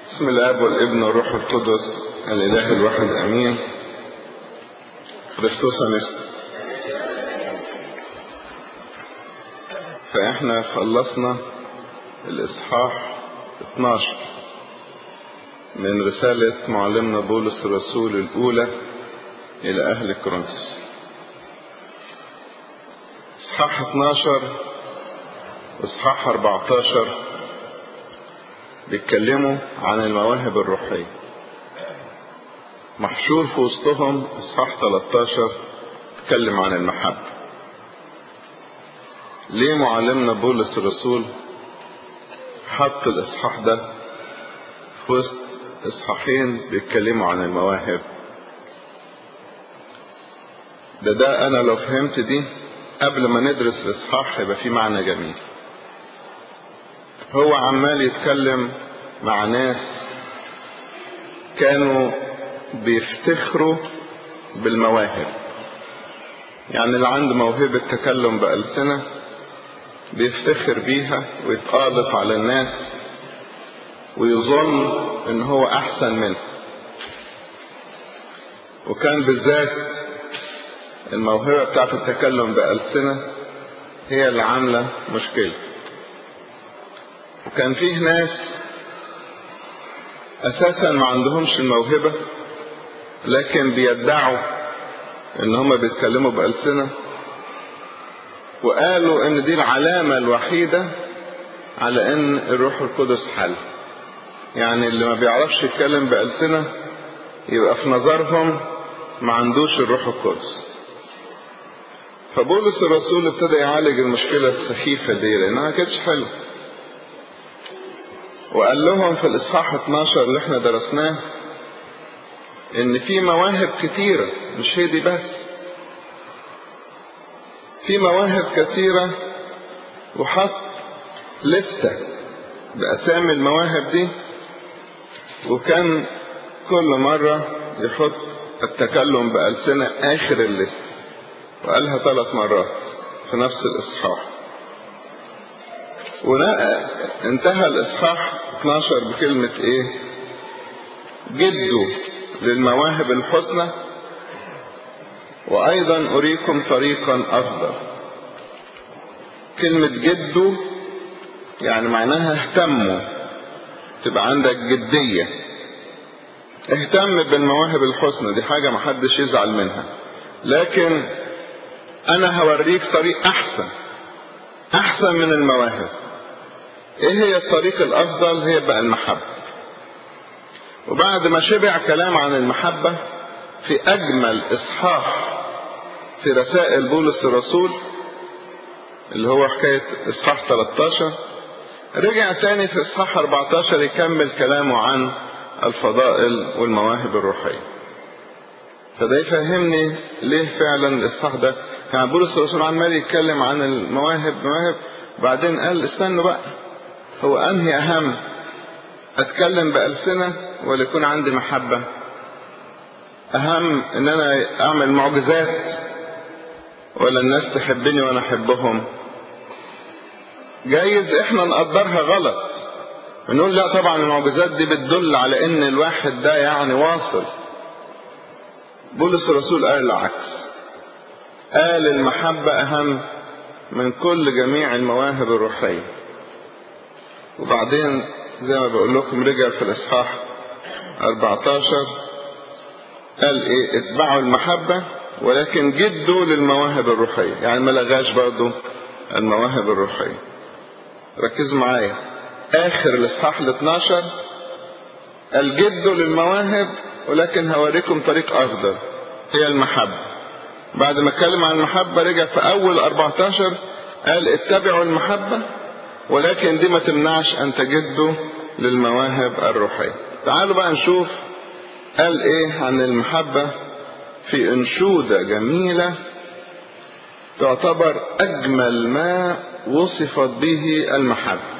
بسم الاب والابن والروح القدس الاله الواحد امين خريستوس انست فاحنا خلصنا الاصحاح 12 من رسالة معلمنا بولس الرسول الاولى الى اهل كورنثوس اصحاح 12 واصحاح 14 بيتكلموا عن المواهب الروحية محشور في وسطهم اصحاح 13 اتكلم عن المحبة ليه معلمنا بولس الرسول حط الاصحاح ده في وسط اصحاحين بيتكلموا عن المواهب ده ده انا لو فهمت دي قبل ما ندرس الاصحاح هيبقى في معنى جميل هو عمال يتكلم مع ناس كانوا بيفتخروا بالمواهب يعني اللي عنده موهبة تكلم بألسنة بيفتخر بيها ويتقالط على الناس ويظن ان هو احسن منه وكان بالذات الموهبة بتاعت التكلم بألسنة هي اللي عاملة مشكلة وكان فيه ناس اساسا ما عندهمش الموهبة لكن بيدعوا ان هم بيتكلموا بألسنة وقالوا ان دي العلامة الوحيدة على ان الروح القدس حل يعني اللي ما بيعرفش يتكلم بألسنة يبقى في نظرهم ما عندوش الروح القدس فبولس الرسول ابتدى يعالج المشكلة السخيفة دي لانها ما كانتش حلوه وقال لهم في الاصحاح 12 اللي احنا درسناه ان في مواهب كتيرة مش هي دي بس في مواهب كتيرة وحط لستة بأسامي المواهب دي وكان كل مرة يحط التكلم بألسنة آخر الليست وقالها ثلاث مرات في نفس الإصحاح انتهى الإصحاح 12 بكلمة إيه؟ جدوا للمواهب الحسنى وأيضا أريكم طريقا أفضل كلمة جدوا يعني معناها اهتموا تبقى عندك جدية اهتم بالمواهب الحسنى دي حاجة محدش يزعل منها لكن أنا هوريك طريق أحسن أحسن من المواهب ايه هي الطريق الافضل هي بقى المحبة وبعد ما شبع كلام عن المحبة في اجمل اصحاح في رسائل بولس الرسول اللي هو حكاية اصحاح 13 رجع تاني في اصحاح 14 يكمل كلامه عن الفضائل والمواهب الروحية فده يفهمني ليه فعلا الاصحاح ده يعني بولس الرسول عمال يتكلم عن المواهب مواهب بعدين قال استنوا بقى هو أنهي أهم أتكلم بألسنة ولا يكون عندي محبة أهم إن أنا أعمل معجزات ولا الناس تحبني وأنا أحبهم جايز إحنا نقدرها غلط ونقول لا طبعا المعجزات دي بتدل على إن الواحد ده يعني واصل بولس الرسول قال العكس قال المحبة أهم من كل جميع المواهب الروحيه وبعدين زي ما بقول لكم رجع في الاصحاح 14 قال ايه اتبعوا المحبة ولكن جدوا للمواهب الروحية يعني ما لغاش برضه المواهب الروحية ركزوا معايا اخر الاصحاح ال 12 قال جدوا للمواهب ولكن هوريكم طريق افضل هي المحبة بعد ما اتكلم عن المحبة رجع في اول 14 قال اتبعوا المحبة ولكن دي ما تمنعش ان تجدوا للمواهب الروحية تعالوا بقى نشوف قال ايه عن المحبة في انشودة جميلة تعتبر اجمل ما وصفت به المحبة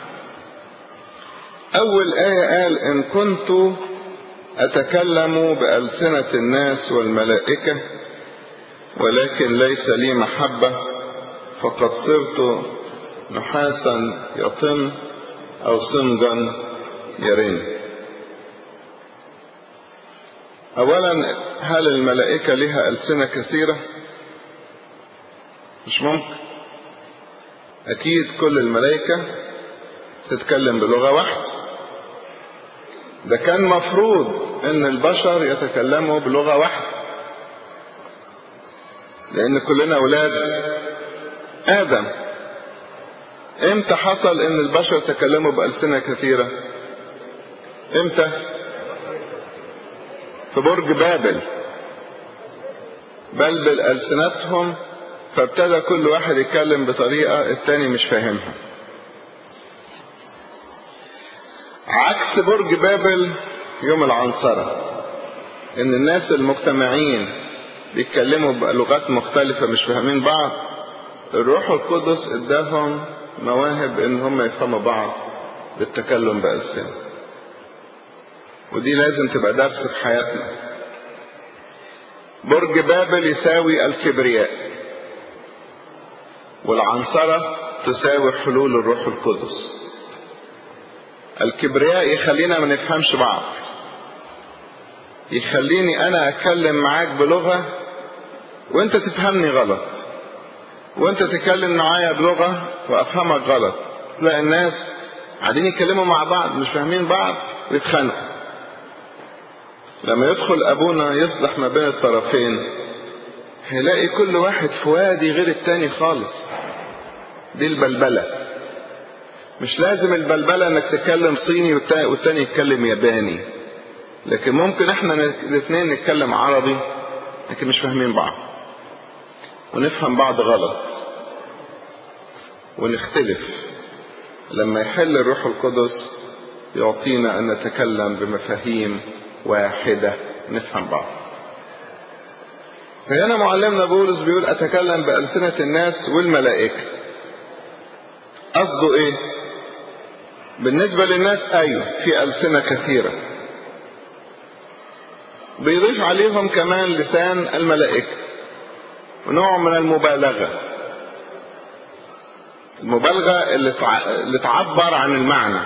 اول آية قال ان كنت اتكلم بألسنة الناس والملائكة ولكن ليس لي محبة فقد صرت نحاسا يطن أو صمغا يرن أولا هل الملائكة لها ألسنة كثيرة مش ممكن أكيد كل الملائكة تتكلم بلغة واحدة ده كان مفروض ان البشر يتكلموا بلغة واحدة لان كلنا اولاد ادم امتى حصل ان البشر تكلموا بألسنة كثيرة امتى في برج بابل بلبل ألسنتهم فابتدى كل واحد يتكلم بطريقة التاني مش فاهمها عكس برج بابل يوم العنصرة ان الناس المجتمعين بيتكلموا بلغات مختلفة مش فاهمين بعض الروح القدس اداهم مواهب ان هم يفهموا بعض بالتكلم بألسنة ودي لازم تبقى درس في حياتنا برج بابل يساوي الكبرياء والعنصرة تساوي حلول الروح القدس الكبرياء يخلينا ما نفهمش بعض يخليني انا اتكلم معاك بلغة وانت تفهمني غلط وانت تتكلم معايا بلغة وافهمك غلط تلاقي الناس قاعدين يتكلموا مع بعض مش فاهمين بعض ويتخانقوا لما يدخل ابونا يصلح ما بين الطرفين هيلاقي كل واحد في وادي غير التاني خالص دي البلبله مش لازم البلبلة انك تتكلم صيني والتاني يتكلم ياباني لكن ممكن احنا الاثنين نتكلم عربي لكن مش فاهمين بعض ونفهم بعض غلط ونختلف لما يحل الروح القدس يعطينا ان نتكلم بمفاهيم واحدة نفهم بعض فهنا معلمنا بولس بيقول اتكلم بألسنة الناس والملائكة قصده ايه بالنسبة للناس أيوة في ألسنة كثيرة بيضيف عليهم كمان لسان الملائكة ونوع من المبالغة المبالغة اللي اللي تعبر عن المعنى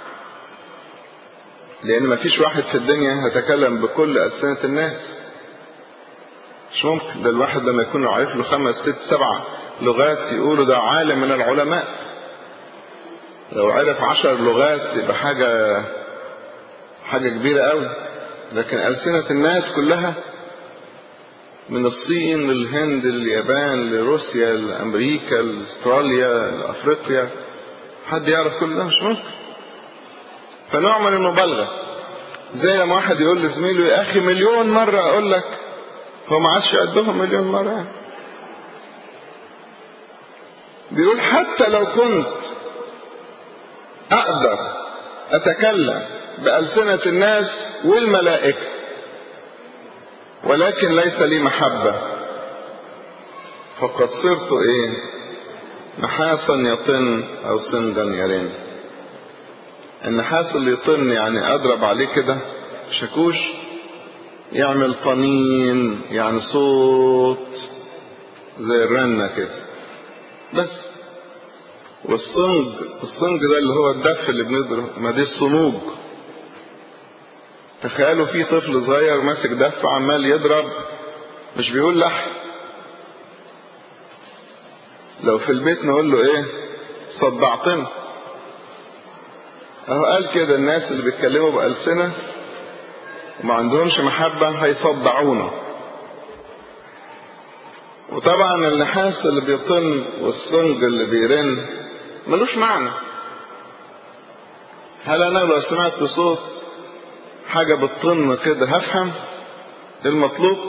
لأن ما فيش واحد في الدنيا هيتكلم بكل ألسنة الناس مش ممكن ده الواحد لما يكون عارف له خمس ست سبع لغات يقولوا ده عالم من العلماء لو عرف عشر لغات يبقى حاجة حاجة كبيرة قوي لكن ألسنة الناس كلها من الصين للهند لليابان لروسيا لأمريكا لأستراليا لأفريقيا حد يعرف كل ده مش ممكن فنوع من المبالغة زي لما واحد يقول لزميله يا أخي مليون مرة أقول لك هو ما عادش قدهم مليون مرة بيقول حتى لو كنت أقدر أتكلم بألسنة الناس والملائكة ولكن ليس لي محبة فقد صرت إيه نحاسا يطن أو صندا يرن النحاس اللي يطن يعني أضرب عليه كده شاكوش يعمل طنين يعني صوت زي الرنة كده بس والصنج الصنج ده اللي هو الدف اللي بنضرب ما دي الصنوج تخيلوا في طفل صغير ماسك دف عمال يضرب مش بيقول لحن لو في البيت نقول له ايه صدعتنا اهو قال كده الناس اللي بيتكلموا بألسنة وما عندهمش محبة هيصدعونا وطبعا النحاس اللي بيطن والصنج اللي بيرن ملوش معنى هل انا لو سمعت صوت حاجة بتطن كده هفهم المطلوب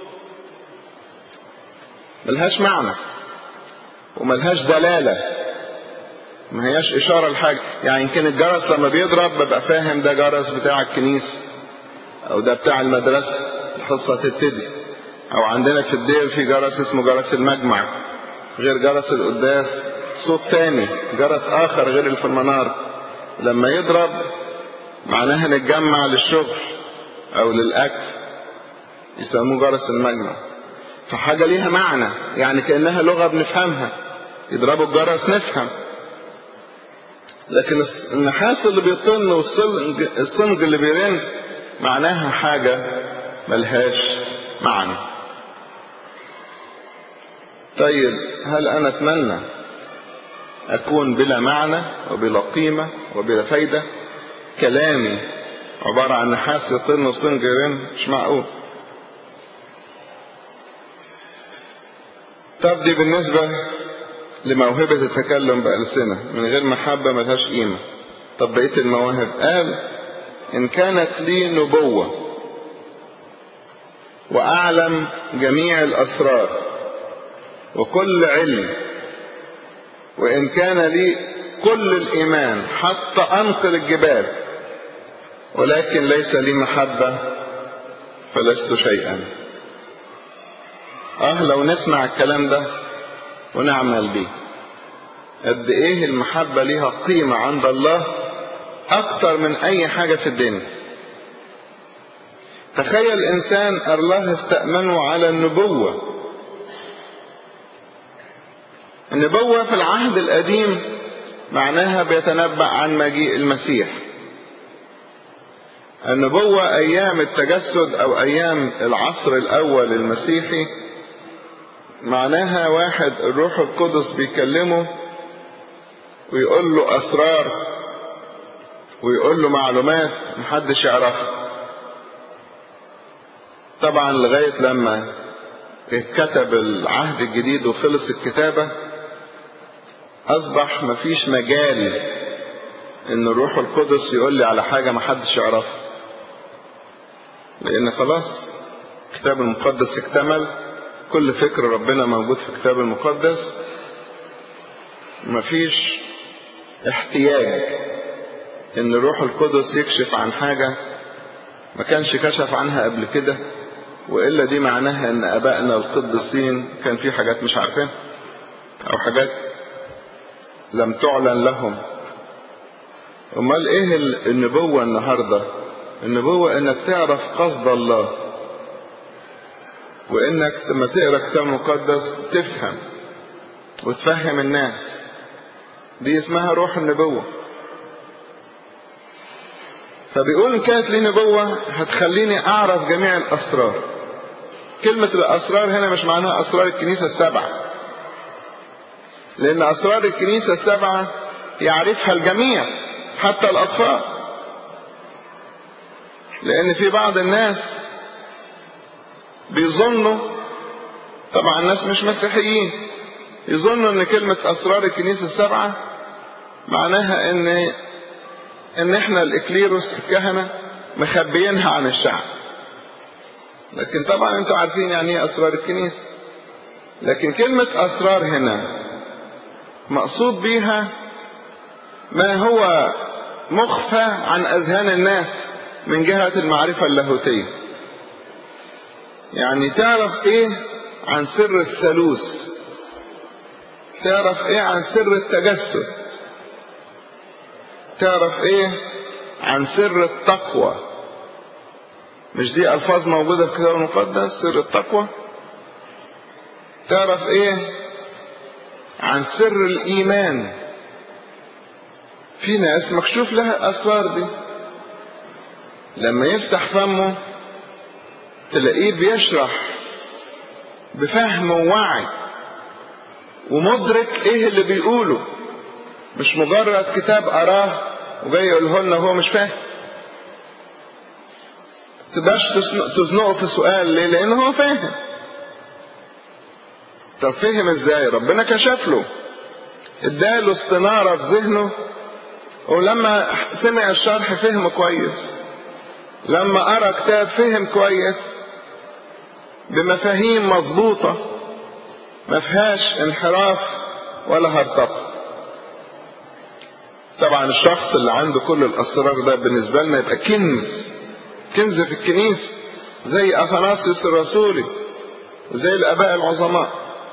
ملهاش معنى وملهاش دلالة ما هياش إشارة لحاجة يعني يمكن الجرس لما بيضرب ببقى فاهم ده جرس بتاع الكنيسة أو ده بتاع المدرسة الحصة تبتدي أو عندنا في الدير في جرس اسمه جرس المجمع غير جرس القداس صوت تاني جرس آخر غير اللي في المنار لما يضرب معناها نتجمع للشغل أو للأكل يسموه جرس المجمع فحاجة ليها معنى يعني كأنها لغة بنفهمها يضربوا الجرس نفهم لكن النحاس اللي بيطن والصنج اللي بيرن معناها حاجة ملهاش معنى طيب هل أنا أتمنى أكون بلا معنى وبلا قيمة وبلا فايدة كلامي عبارة عن نحاس يطن وصنجرين مش معقول طب دي بالنسبة لموهبة التكلم بألسنة من غير محبة ملهاش قيمة طب بقية المواهب قال إن كانت لي نبوة وأعلم جميع الأسرار وكل علم وإن كان لي كل الإيمان حتى أنقل الجبال ولكن ليس لي محبة فلست شيئا اه لو نسمع الكلام ده ونعمل بيه قد ايه المحبة ليها قيمة عند الله اكتر من اي حاجة في الدنيا تخيل انسان الله استأمنه على النبوة النبوة في العهد القديم معناها بيتنبأ عن مجيء المسيح النبوة أيام التجسد أو أيام العصر الأول المسيحي معناها واحد الروح القدس بيكلمه ويقول له أسرار ويقول له معلومات محدش يعرفها طبعا لغاية لما اتكتب العهد الجديد وخلص الكتابة أصبح مفيش مجال إن الروح القدس يقول لي على حاجة محدش يعرفها لأن خلاص الكتاب المقدس اكتمل كل فكر ربنا موجود في الكتاب المقدس مفيش احتياج ان الروح القدس يكشف عن حاجة ما كانش كشف عنها قبل كده وإلا دي معناها ان ابائنا القديسين كان في حاجات مش عارفين او حاجات لم تعلن لهم امال ايه النبوة النهاردة النبوة انك تعرف قصد الله وانك لما تقرا كتاب مقدس تفهم وتفهم الناس دي اسمها روح النبوة فبيقول ان كانت لي نبوة هتخليني اعرف جميع الاسرار كلمة الاسرار هنا مش معناها اسرار الكنيسة السبعة لان اسرار الكنيسة السبعة يعرفها الجميع حتى الاطفال لان في بعض الناس بيظنوا طبعا الناس مش مسيحيين يظنوا ان كلمة اسرار الكنيسة السبعة معناها ان ان احنا الاكليروس الكهنة مخبيينها عن الشعب لكن طبعا انتوا عارفين يعني ايه اسرار الكنيسة لكن كلمة اسرار هنا مقصود بيها ما هو مخفى عن اذهان الناس من جهة المعرفة اللاهوتية يعني تعرف ايه عن سر الثالوث تعرف ايه عن سر التجسد تعرف ايه عن سر التقوى مش دي الفاظ موجودة في الكتاب المقدس سر التقوى تعرف ايه عن سر الايمان في ناس مكشوف لها الاسرار دي لما يفتح فمه تلاقيه بيشرح بفهم ووعي ومدرك ايه اللي بيقوله مش مجرد كتاب قراه وجاي يقوله لنا وهو مش فاهم تقدرش تزنقه في سؤال ليه لان هو فاهم طب فهم ازاي ربنا كشف له اداله استنارة في ذهنه ولما سمع الشرح فهم كويس لما قرا كتاب فهم كويس بمفاهيم مظبوطة ما فيهاش انحراف ولا هرطقة طبعا الشخص اللي عنده كل الأسرار ده بالنسبة لنا يبقى كنز كنز في الكنيسة زي أثناسيوس الرسولي وزي الآباء العظماء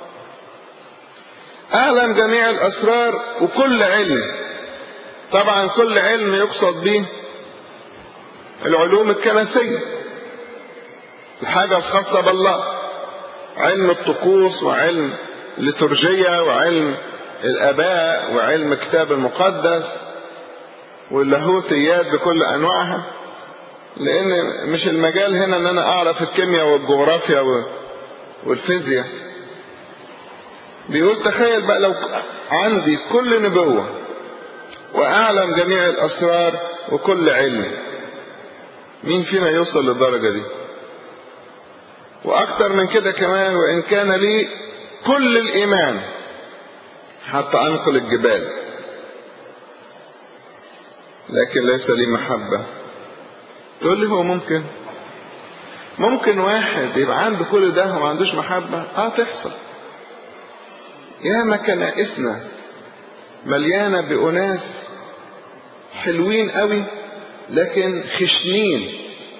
أعلم جميع الأسرار وكل علم طبعا كل علم يقصد به العلوم الكنسية الحاجة الخاصة بالله علم الطقوس وعلم الليتورجية وعلم الآباء وعلم الكتاب المقدس واللاهوتيات بكل أنواعها لان مش المجال هنا ان انا اعرف الكيمياء والجغرافيا والفيزياء بيقول تخيل بقى لو عندي كل نبوة واعلم جميع الاسرار وكل علم مين فينا يوصل للدرجة دي واكتر من كده كمان وان كان لي كل الايمان حتى انقل الجبال لكن ليس لي محبة تقول لي هو ممكن ممكن واحد يبقى عنده كل ده وما عندوش محبة اه تحصل ياما كنائسنا مليانة بأناس حلوين قوي لكن خشنين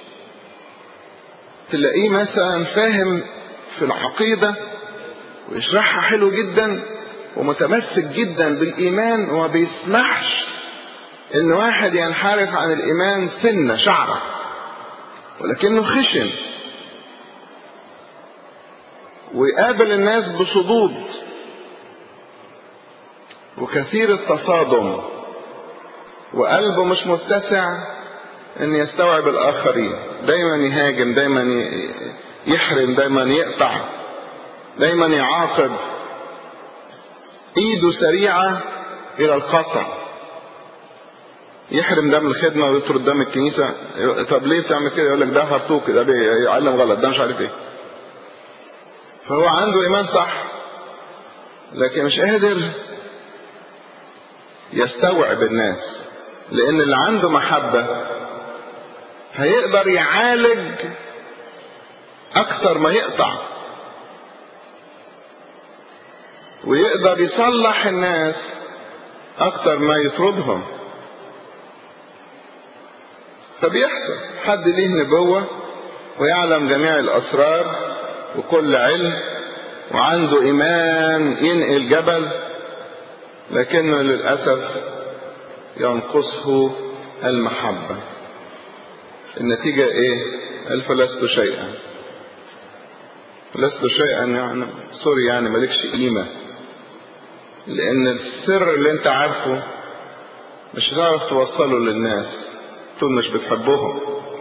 تلاقيه مثلا فاهم في العقيدة ويشرحها حلو جدا ومتمسك جدا بالإيمان وما بيسمحش إن واحد ينحرف عن الإيمان سنة شعرة ولكنه خشن ويقابل الناس بصدود وكثير التصادم وقلبه مش متسع ان يستوعب الاخرين دايما يهاجم دايما يحرم دايما يقطع دايما يعاقب ايده سريعة الى القطع يحرم ده من الخدمة ويطرد ده من الكنيسة طب ليه بتعمل كده يقول لك ده هرطوك ده بيعلم غلط ده مش عارف ايه فهو عنده ايمان صح لكن مش قادر يستوعب الناس لان اللي عنده محبة هيقدر يعالج اكتر ما يقطع ويقدر يصلح الناس اكتر ما يطردهم فبيحصل حد ليه نبوة ويعلم جميع الاسرار وكل علم وعنده ايمان ينقل جبل لكنه للاسف ينقصه المحبة النتيجة ايه قال فلست شيئا لست شيئا يعني سوري يعني مالكش قيمة لان السر اللي انت عارفه مش هتعرف توصله للناس طول مش بتحبهم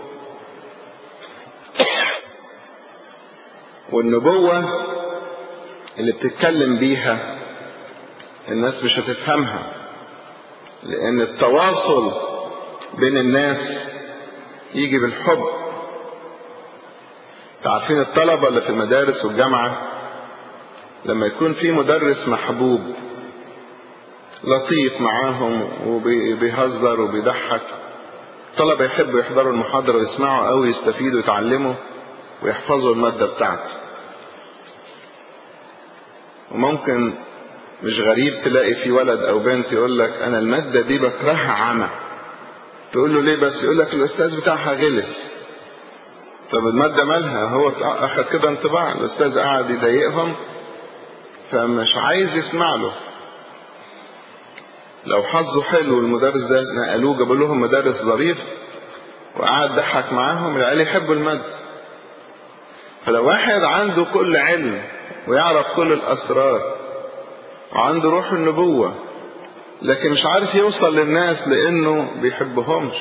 والنبوة اللي بتتكلم بيها الناس مش هتفهمها لان التواصل بين الناس يجي بالحب تعرفين الطلبة اللي في المدارس والجامعة لما يكون في مدرس محبوب لطيف معاهم وبيهزر وبيضحك الطلبة يحبوا يحضروا المحاضرة ويسمعوا أو يستفيدوا ويتعلموا ويحفظوا المادة بتاعته وممكن مش غريب تلاقي في ولد أو بنت يقول لك أنا المادة دي بكرهها عمى تقول له ليه بس يقول لك الأستاذ بتاعها غلس طب المادة مالها هو أخذ كده انطباع الأستاذ قاعد يضايقهم فمش عايز يسمع له لو حظه حلو المدرس ده نقلوه جابوا لهم مدرس ظريف وقعد ضحك معاهم العيال يحبوا المد فلو واحد عنده كل علم ويعرف كل الأسرار وعنده روح النبوة لكن مش عارف يوصل للناس لأنه بيحبهمش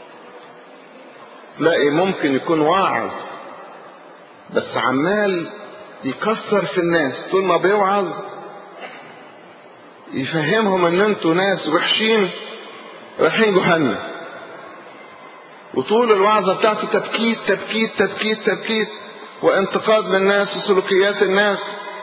تلاقي ممكن يكون واعظ بس عمال يكسر في الناس طول ما بيوعظ يفهمهم ان انتوا ناس وحشين رايحين جهنم وطول الوعظة بتاعته تبكيت تبكيت تبكيت تبكيت وانتقاد للناس وسلوكيات الناس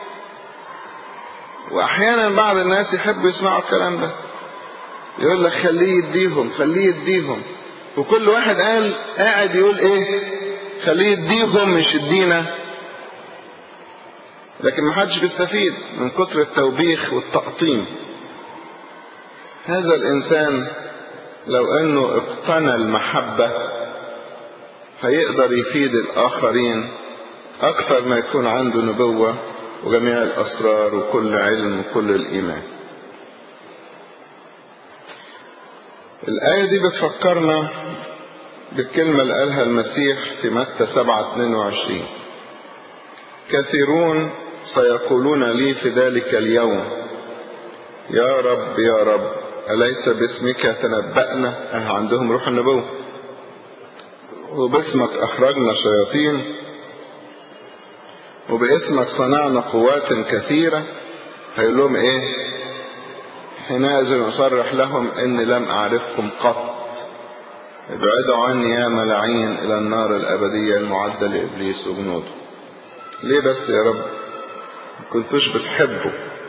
واحيانا بعض الناس يحبوا يسمعوا الكلام ده يقول لك خليه يديهم خليه يديهم وكل واحد قال قاعد يقول ايه خليه يديهم مش يدينا لكن ما حدش بيستفيد من كتر التوبيخ والتقطيم هذا الانسان لو انه اقتنى المحبة هيقدر يفيد الاخرين اكثر ما يكون عنده نبوة وجميع الاسرار وكل علم وكل الايمان الآية دي بتفكرنا بالكلمة اللي قالها المسيح في متى 7 22 كثيرون سيقولون لي في ذلك اليوم يا رب يا رب أليس باسمك تنبأنا أه عندهم روح النبوة وباسمك أخرجنا شياطين وباسمك صنعنا قوات كثيرة هيقول لهم إيه حينئذ أصرح لهم إني لم أعرفكم قط ابعدوا عني يا ملاعين إلى النار الأبدية المعدة لإبليس وجنوده ليه بس يا رب كنتوش بتحبوا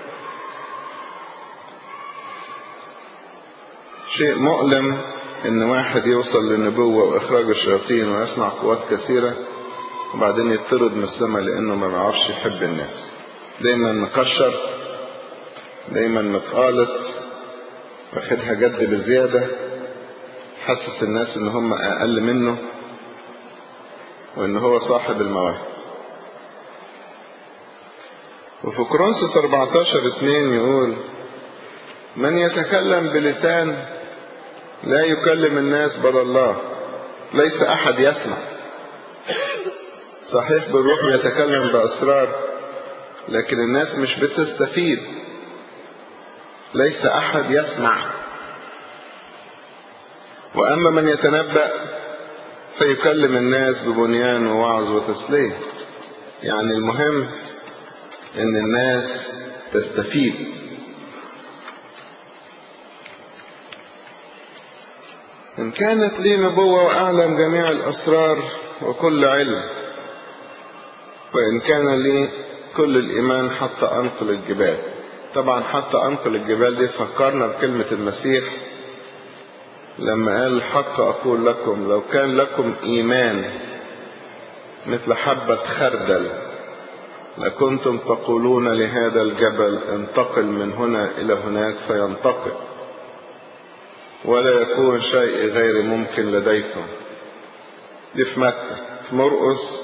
شيء مؤلم ان واحد يوصل للنبوة واخراج الشياطين ويصنع قوات كثيرة وبعدين يطرد من السماء لانه ما بيعرفش يحب الناس دايما مكشر دايما متقالط واخدها جد بزيادة حسس الناس ان هم اقل منه وان هو صاحب المواهب وفي كورنثوس 14 2 يقول من يتكلم بلسان لا يكلم الناس بل الله ليس احد يسمع صحيح بالروح يتكلم باسرار لكن الناس مش بتستفيد ليس احد يسمع واما من يتنبأ فيكلم الناس ببنيان ووعظ وتسليه يعني المهم ان الناس تستفيد إن كانت لي نبوة وأعلم جميع الأسرار وكل علم وإن كان لي كل الإيمان حتى أنقل الجبال طبعا حتى أنقل الجبال دي فكرنا بكلمة المسيح لما قال الحق أقول لكم لو كان لكم إيمان مثل حبة خردل لكنتم تقولون لهذا الجبل انتقل من هنا إلى هناك فينتقل ولا يكون شيء غير ممكن لديكم دي في متى في مرقس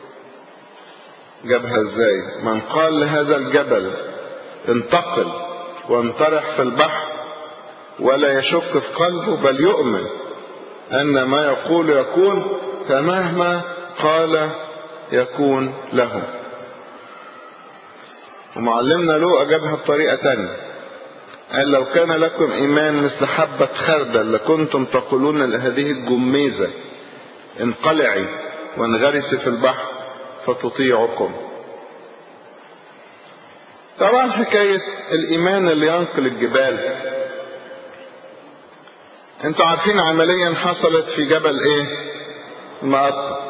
جابها ازاي من قال لهذا الجبل انتقل وانطرح في البحر ولا يشك في قلبه بل يؤمن ان ما يقول يكون فمهما قال يكون له ومعلمنا لوقا جابها بطريقه تانيه قال لو كان لكم إيمان مثل حبة خردل لكنتم تقولون لهذه الجميزة انقلعي وانغرسي في البحر فتطيعكم طبعا حكاية الإيمان اللي ينقل الجبال انتوا عارفين عمليا حصلت في جبل ايه المقطم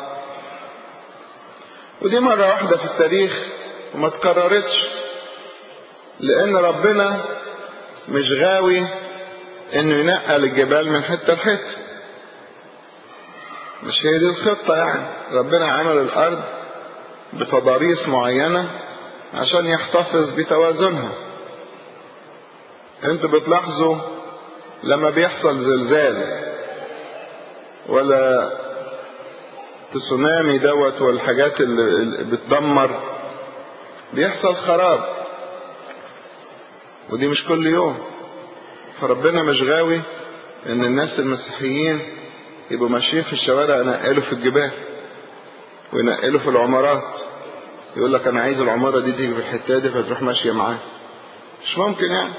ودي مرة واحدة في التاريخ وما تكررتش لأن ربنا مش غاوي انه ينقل الجبال من حته لحته مش هي دي الخطه يعني ربنا عمل الارض بتضاريس معينه عشان يحتفظ بتوازنها انتوا بتلاحظوا لما بيحصل زلزال ولا تسونامي دوت والحاجات اللي بتدمر بيحصل خراب ودي مش كل يوم فربنا مش غاوي ان الناس المسيحيين يبقوا ماشيين في الشوارع ينقلوا في الجبال وينقلوا في العمارات يقول لك انا عايز العمارة دي تيجي في الحتة دي فتروح ماشية معاه مش ممكن يعني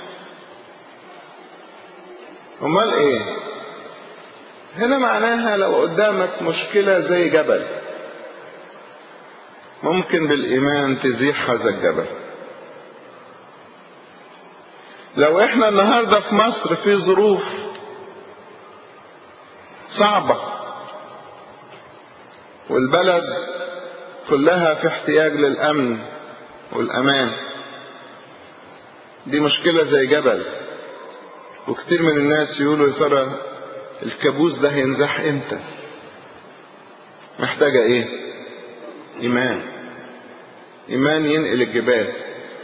امال ايه هنا معناها لو قدامك مشكلة زي جبل ممكن بالايمان تزيح هذا الجبل لو احنا النهارده في مصر في ظروف صعبة والبلد كلها في احتياج للأمن والأمان دي مشكلة زي جبل وكتير من الناس يقولوا يا ترى الكابوس ده هينزح امتى محتاجة ايه ايمان ايمان ينقل الجبال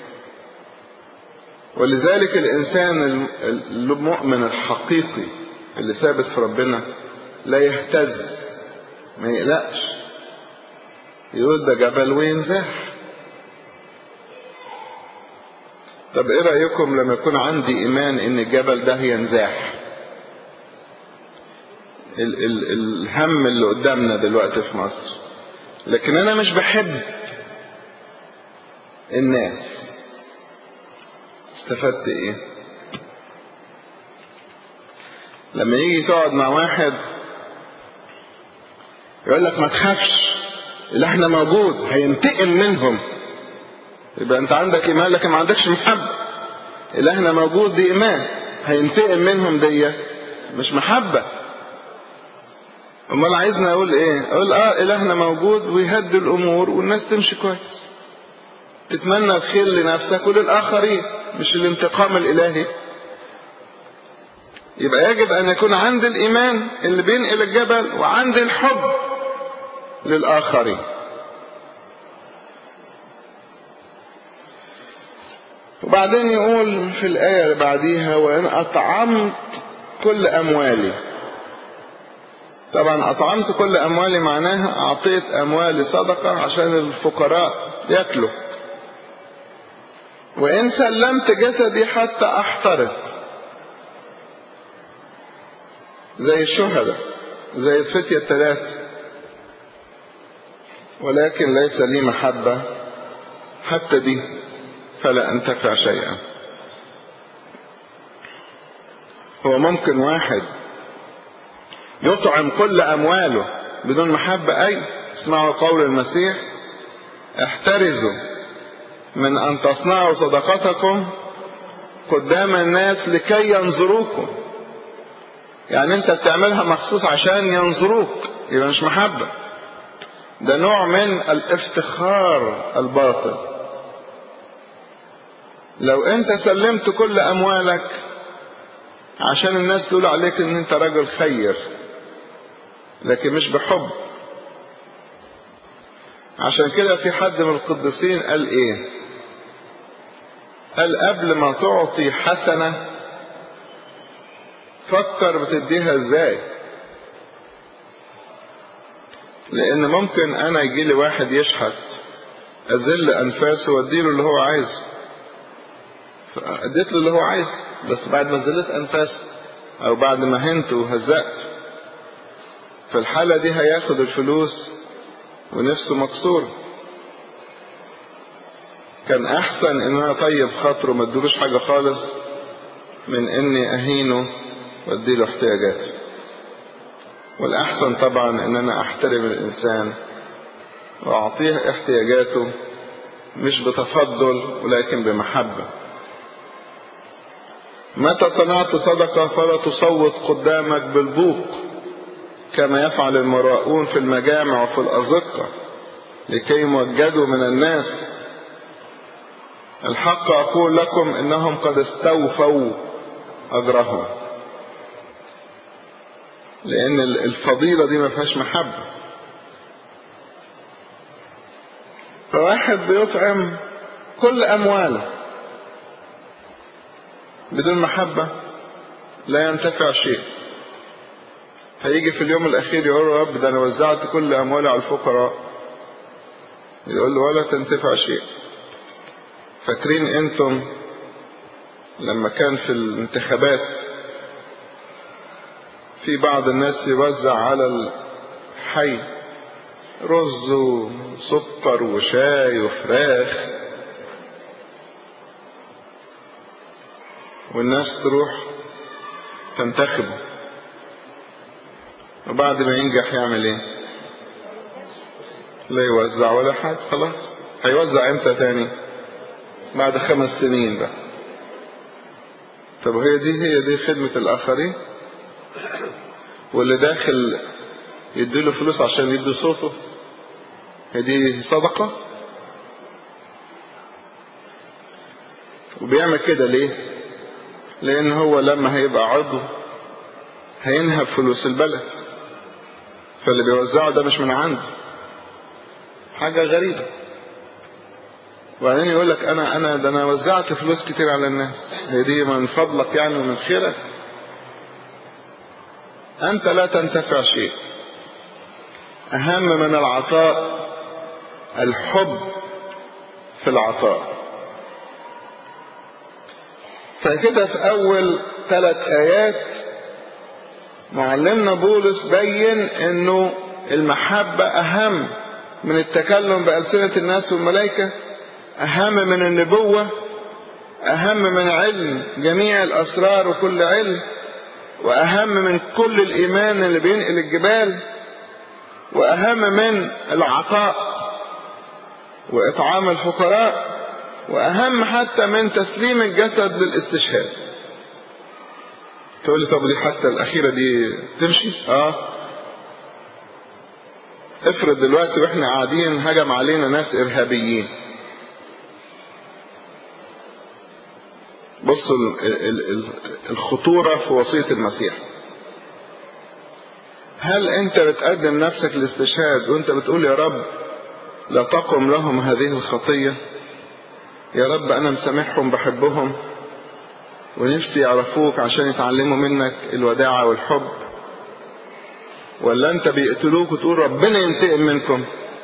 ولذلك الإنسان المؤمن الحقيقي اللي ثابت في ربنا لا يهتز ما يقلقش يقول ده جبل وينزاح طب ايه رأيكم لما يكون عندي ايمان ان الجبل ده ينزاح ال ال الهم اللي قدامنا دلوقتي في مصر لكن انا مش بحب الناس استفدت ايه لما يجي تقعد مع واحد يقول لك ما تخافش إلهنا موجود هينتقم منهم يبقى أنت عندك إيمان لكن ما عندكش محبة إلهنا موجود دي إيمان هينتقم منهم دي مش محبة امال عايزنا اقول ايه اقول اه الهنا موجود ويهدي الامور والناس تمشي كويس تتمنى الخير لنفسك وللاخرين مش الانتقام الالهي يبقى يجب ان يكون عندي الايمان اللي بينقل الجبل وعندي الحب للاخرين وبعدين يقول في الآية اللي بعديها وإن أطعمت كل أموالي طبعا أطعمت كل أموالي معناها أعطيت أموالي صدقة عشان الفقراء يأكلوا وإن سلمت جسدي حتى أحترق زي الشهداء زي الفتية الثلاث ولكن ليس لي محبة حتى دي فلا أنتفع شيئا هو ممكن واحد يطعم كل أمواله بدون محبة أي اسمعوا قول المسيح احترزوا من أن تصنعوا صدقتكم قدام الناس لكي ينظروكم يعني انت بتعملها مخصوص عشان ينظروك يبقى مش محبة ده نوع من الافتخار الباطل لو انت سلمت كل اموالك عشان الناس تقول عليك ان انت راجل خير لكن مش بحب عشان كده في حد من القديسين قال ايه قال قبل ما تعطي حسنة فكر بتديها ازاي لان ممكن انا يجي لي واحد يشحت اذل انفاسه واديله اللي هو عايزه اديت له اللي هو عايزه بس بعد ما زلت انفاسه او بعد ما هنته وهزقته في الحالة دي هياخد الفلوس ونفسه مكسور كان احسن ان انا طيب خاطره ما ادلوش حاجة خالص من اني اهينه واديله احتياجاته والاحسن طبعا ان انا احترم الانسان واعطيه احتياجاته مش بتفضل ولكن بمحبه متى صنعت صدقة فلا تصوت قدامك بالبوق كما يفعل المراؤون في المجامع وفي الأزقة لكي يمجدوا من الناس الحق أقول لكم إنهم قد استوفوا أجرهم لأن الفضيلة دي ما فيهاش محبة فواحد بيطعم كل أمواله بدون محبة لا ينتفع شيء هيجي في اليوم الأخير يقول له رب ده أنا وزعت كل أموالي على الفقراء يقول له ولا تنتفع شيء فاكرين أنتم لما كان في الانتخابات في بعض الناس يوزع على الحي رز وسكر وشاي وفراخ والناس تروح تنتخبه وبعد ما ينجح يعمل ايه لا يوزع ولا حاجة خلاص هيوزع امتى تاني بعد خمس سنين بقى طب هي دي هي دي خدمة الآخرين واللي داخل يديله فلوس عشان يدي صوته هي دي صدقة وبيعمل كده ليه لان هو لما هيبقى عضو هينهب فلوس البلد فاللي بيوزعه ده مش من عنده حاجة غريبة وبعدين يقول لك انا انا ده انا وزعت فلوس كتير على الناس هي دي من فضلك يعني ومن خيرك انت لا تنتفع شيء اهم من العطاء الحب في العطاء فكده في أول ثلاث آيات معلمنا بولس بين إنه المحبة أهم من التكلم بألسنة الناس والملائكة أهم من النبوة أهم من علم جميع الأسرار وكل علم وأهم من كل الإيمان اللي بينقل الجبال وأهم من العطاء وإطعام الفقراء وأهم حتى من تسليم الجسد للاستشهاد تقول لي طب دي حتى الأخيرة دي تمشي؟ آه افرض دلوقتي واحنا قاعدين هجم علينا ناس إرهابيين بصوا الخطورة في وصية المسيح هل انت بتقدم نفسك للاستشهاد وانت بتقول يا رب لا تقم لهم هذه الخطية يا رب انا مسامحهم بحبهم ونفسي يعرفوك عشان يتعلموا منك الوداعة والحب ولا انت بيقتلوك وتقول ربنا ينتقم منكم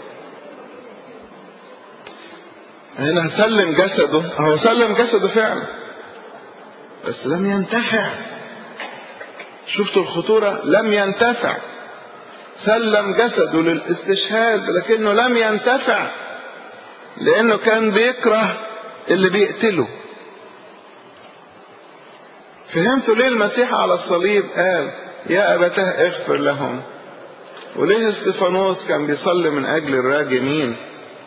هنا سلم جسده هو سلم جسده فعلا بس لم ينتفع شفتوا الخطورة لم ينتفع سلم جسده للاستشهاد لكنه لم ينتفع لأنه كان بيكره اللي بيقتله فهمتوا ليه المسيح على الصليب قال يا أبتاه اغفر لهم وليه استفانوس كان بيصلي من أجل الراجمين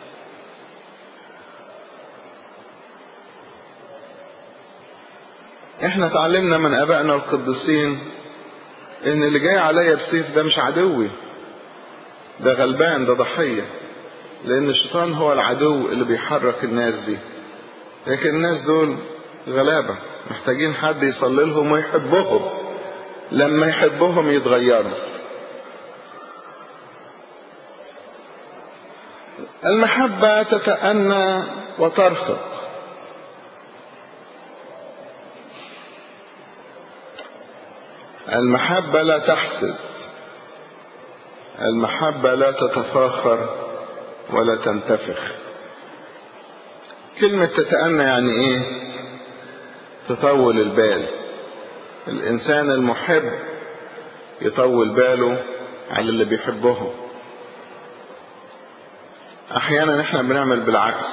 احنا تعلمنا من ابائنا القديسين ان اللي جاي عليا بسيف ده مش عدوي ده غلبان ده ضحية لان الشيطان هو العدو اللي بيحرك الناس دي لكن الناس دول غلابة محتاجين حد يصلي لهم ويحبهم لما يحبهم يتغيروا المحبة تتأنى وترفق المحبة لا تحسد المحبة لا تتفاخر ولا تنتفخ كلمة تتأنى يعني ايه تطول البال الإنسان المحب يطول باله على اللي بيحبهم أحيانا احنا بنعمل بالعكس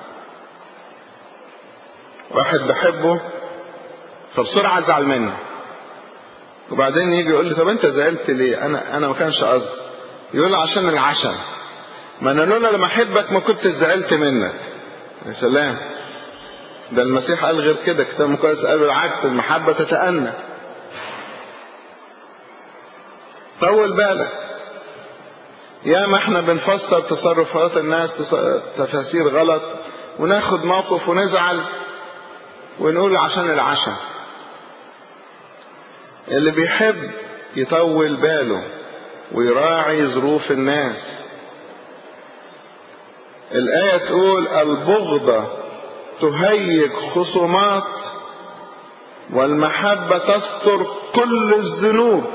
واحد بحبه فبسرعة أزعل منه وبعدين يجي يقول لي طب انت زعلت ليه انا انا ما كانش قصدي يقول لي عشان العشم ما انا لولا لما احبك ما كنت زعلت منك يا سلام ده المسيح قال غير كده كتاب مقدس قال بالعكس المحبة تتأنى طول بالك يا ما احنا بنفسر تصرفات الناس تفاسير غلط وناخد موقف ونزعل ونقول عشان العشم اللي بيحب يطول باله ويراعي ظروف الناس الآية تقول البغضة تهيج خصومات والمحبة تستر كل الذنوب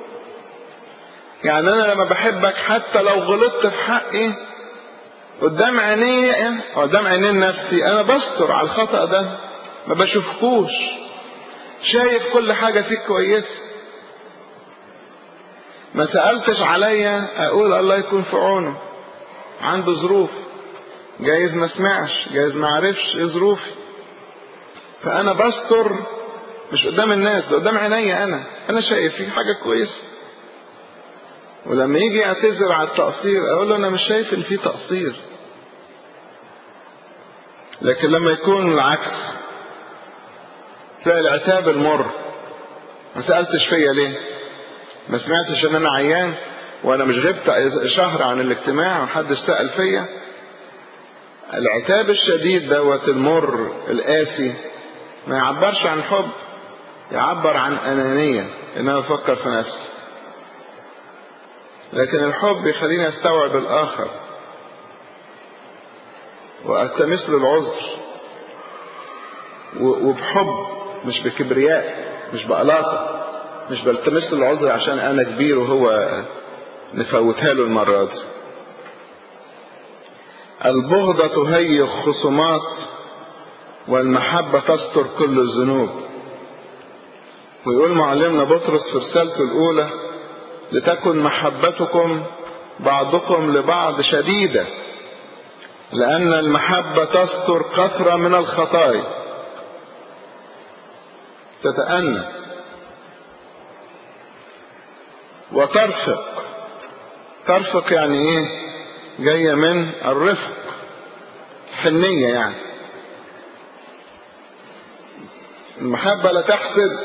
يعني أنا لما بحبك حتى لو غلطت في حقي قدام عيني قدام عينين نفسي أنا بستر على الخطأ ده ما بشوفكوش شايف كل حاجة فيك كويسة ما سألتش عليا أقول الله يكون في عونه عنده ظروف جايز ما سمعش جايز ما عرفش ايه ظروفي فأنا بستر مش قدام الناس ده قدام عينيا أنا أنا شايف فيك حاجة كويسة ولما يجي يعتذر على التقصير أقول له أنا مش شايف إن في تقصير لكن لما يكون العكس تلاقي العتاب المر ما سألتش فيا ليه ما سمعتش ان انا عيان وانا مش غبت شهر عن الاجتماع ومحدش سأل فيا العتاب الشديد دوت المر القاسي ما يعبرش عن حب يعبر عن أنانية إن أنا بفكر في نفسي لكن الحب يخليني أستوعب الآخر وألتمس له العذر وبحب مش بكبرياء مش بقلاطة مش بلتمس له العذر عشان أنا كبير وهو نفوتها له المرة دي البغضة تهيئ خصومات والمحبة تستر كل الذنوب ويقول معلمنا بطرس في رسالته الأولى لتكن محبتكم بعضكم لبعض شديدة لأن المحبة تستر كثرة من الخطايا تتأنى وترفق ترفق يعني ايه جاية من الرفق حنية يعني المحبة لا تحسد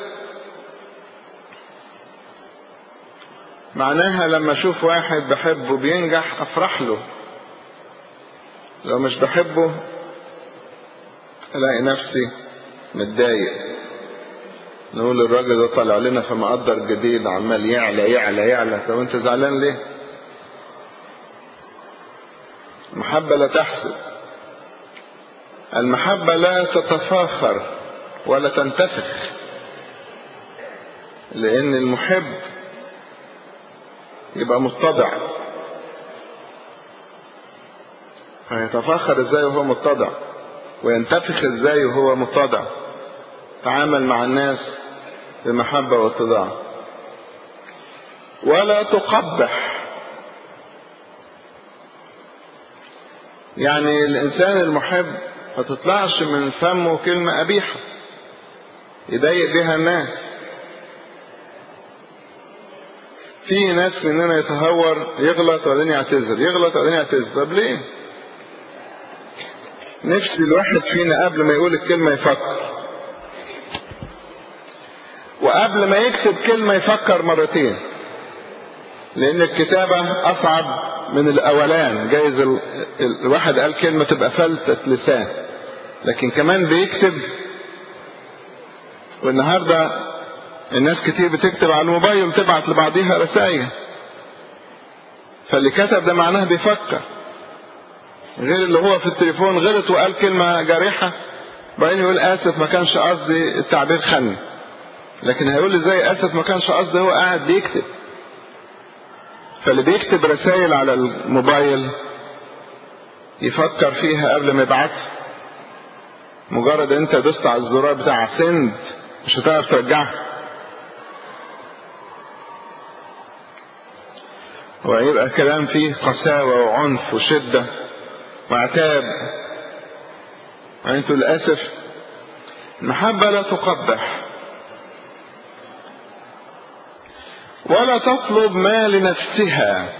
معناها لما اشوف واحد بحبه بينجح افرح له لو مش بحبه الاقي نفسي متضايق نقول الراجل ده طالع لنا في مقدر جديد عمال يعلى يعلى يعلى طب انت زعلان ليه المحبة لا تحسد المحبة لا تتفاخر ولا تنتفخ لأن المحب يبقى متضع هيتفاخر ازاي وهو متضع وينتفخ ازاي وهو متضع تعامل مع الناس بمحبة واتضاع ولا تقبح يعني الإنسان المحب ما تطلعش من فمه كلمة قبيحة يضايق بها الناس في ناس مننا يتهور يغلط وبعدين يعتذر يغلط وبعدين يعتذر طب ليه نفسي الواحد فينا قبل ما يقول الكلمة يفكر وقبل ما يكتب كلمة يفكر مرتين لأن الكتابة أصعب من الأولان جايز ال... الواحد قال كلمة تبقى فلتة لسان لكن كمان بيكتب والنهاردة الناس كتير بتكتب على الموبايل وتبعت لبعضيها رسائل فاللي كتب ده معناه بيفكر غير اللي هو في التليفون غلط وقال كلمة جارحة بعدين يقول آسف ما كانش قصدي التعبير خني لكن هيقول لي زي اسف ما كانش قصدي هو قاعد بيكتب فاللي بيكتب رسائل على الموبايل يفكر فيها قبل ما يبعتها مجرد انت دوست على الزرار بتاع سند مش هتعرف ترجعها ويبقى كلام فيه قساوة وعنف وشدة وعتاب وانتوا للأسف المحبة لا تقبح ولا تطلب ما لنفسها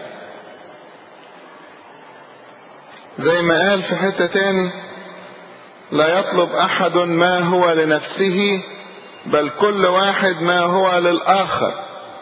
زي ما قال في حتة تاني لا يطلب أحد ما هو لنفسه بل كل واحد ما هو للآخر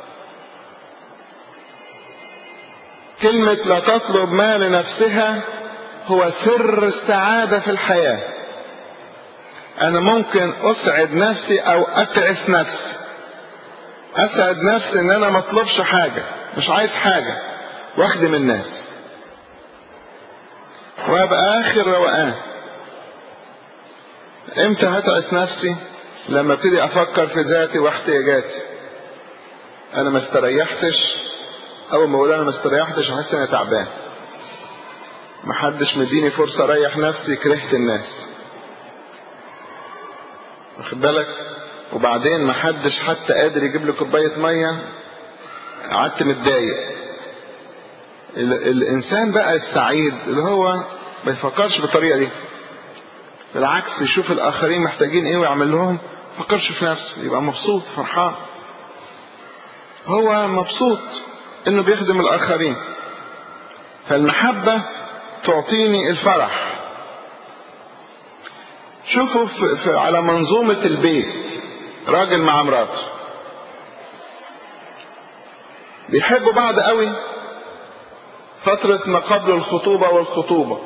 كلمة لا تطلب ما لنفسها هو سر السعادة في الحياة أنا ممكن أسعد نفسي أو أتعس نفسي اسعد نفسي ان انا ما اطلبش حاجة مش عايز حاجة واخدم الناس وابقى اخر روقان امتى هتعس نفسي لما ابتدي افكر في ذاتي واحتياجاتي انا ما استريحتش اول ما اقول انا ما استريحتش احس اني تعبان محدش مديني فرصة اريح نفسي كرهت الناس واخد بالك وبعدين ما حدش حتى قادر يجيب لي كوبايه ميه قعدت متضايق الانسان بقى السعيد اللي هو ما يفكرش بالطريقه دي بالعكس يشوف الاخرين محتاجين ايه ويعمل لهم ما يفكرش في نفسه يبقى مبسوط فرحان هو مبسوط انه بيخدم الاخرين فالمحبه تعطيني الفرح شوفوا في في على منظومه البيت راجل مع مراته بيحبوا بعض قوي فترة ما قبل الخطوبة والخطوبة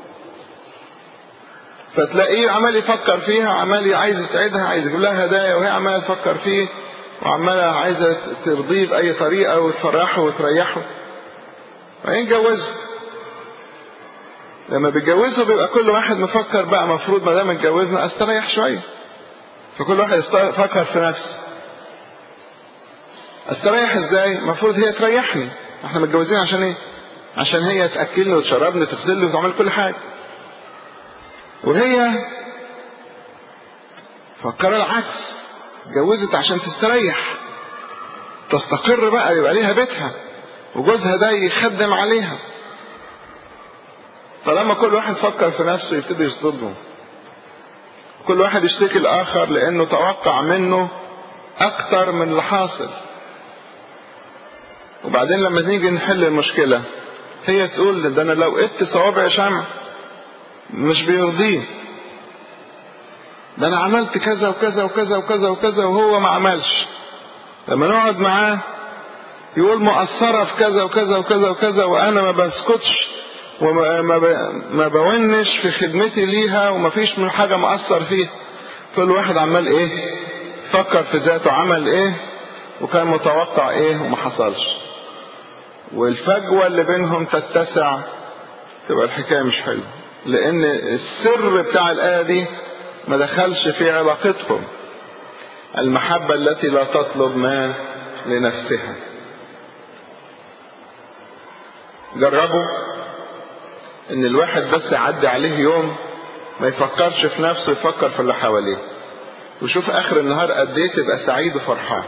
فتلاقيه عمال يفكر فيها عمال عايز يسعدها عايز يجيب لها هدايا وهي عمالة تفكر فيه وعمالة عايزة ترضيه بأي طريقة وتفرحه وتريحه وبعدين جوزه لما بيتجوزوا بيبقى كل واحد مفكر بقى مفروض ما دام اتجوزنا استريح شويه فكل واحد يفكر في نفسه استريح ازاي المفروض هي تريحني احنا متجوزين عشان ايه عشان هي تاكلني وتشربني وتغسلني وتعمل كل حاجه وهي فكر العكس اتجوزت عشان تستريح تستقر بقى يبقى ليها بيتها وجوزها ده يخدم عليها طالما كل واحد فكر في نفسه يبتدي يصطدمه كل واحد يشتكي الآخر لأنه توقع منه أكتر من اللي حاصل وبعدين لما نيجي نحل المشكلة هي تقول ده انا لو قدت صوابع شمع مش بيرضيه ده انا عملت كذا وكذا وكذا وكذا وكذا وهو ما عملش لما نقعد معاه يقول مقصرة في كذا وكذا وكذا وكذا وانا ما بسكتش وما ما, ما بونش في خدمتي ليها وما فيش من حاجة مقصر فيها كل واحد عمال ايه فكر في ذاته عمل ايه وكان متوقع ايه وما حصلش والفجوة اللي بينهم تتسع تبقى الحكاية مش حلوة لان السر بتاع الآية دي ما دخلش في علاقتهم المحبة التي لا تطلب ما لنفسها جربوا ان الواحد بس يعدي عليه يوم ما يفكرش في نفسه يفكر في اللي حواليه وشوف اخر النهار قد ايه تبقى سعيد وفرحان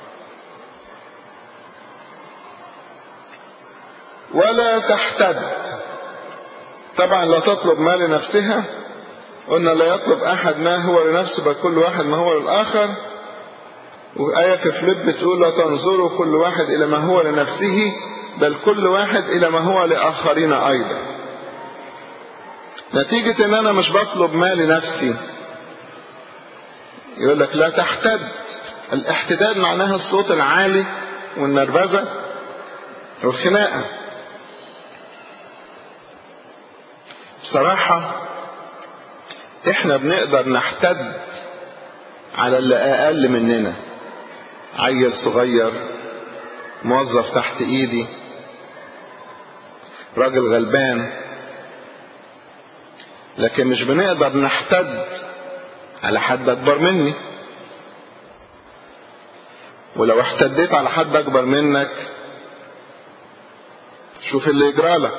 ولا تحتد طبعا لا تطلب ما لنفسها قلنا لا يطلب احد ما هو لنفسه بل كل واحد ما هو للاخر وآية في فليب بتقول لا تنظروا كل واحد إلى ما هو لنفسه بل كل واحد إلى ما هو لآخرين أيضا نتيجة إن أنا مش بطلب ما لنفسي يقول لك لا تحتد الاحتداد معناها الصوت العالي والنرفزة والخناقة بصراحة احنا بنقدر نحتد على اللي اقل مننا عيل صغير موظف تحت ايدي راجل غلبان لكن مش بنقدر نحتد على حد اكبر مني ولو احتديت على حد اكبر منك شوف اللي يجرى لك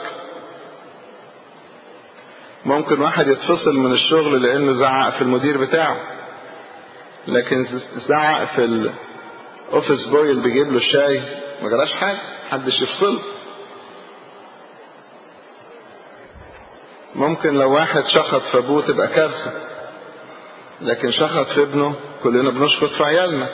ممكن واحد يتفصل من الشغل لانه زعق في المدير بتاعه لكن زعق في الاوفيس بوي اللي بيجيب له الشاي ما جراش حاجه محدش يفصله ممكن لو واحد شخط في ابوه تبقى كارثه لكن شخط في ابنه كلنا بنشخط في عيالنا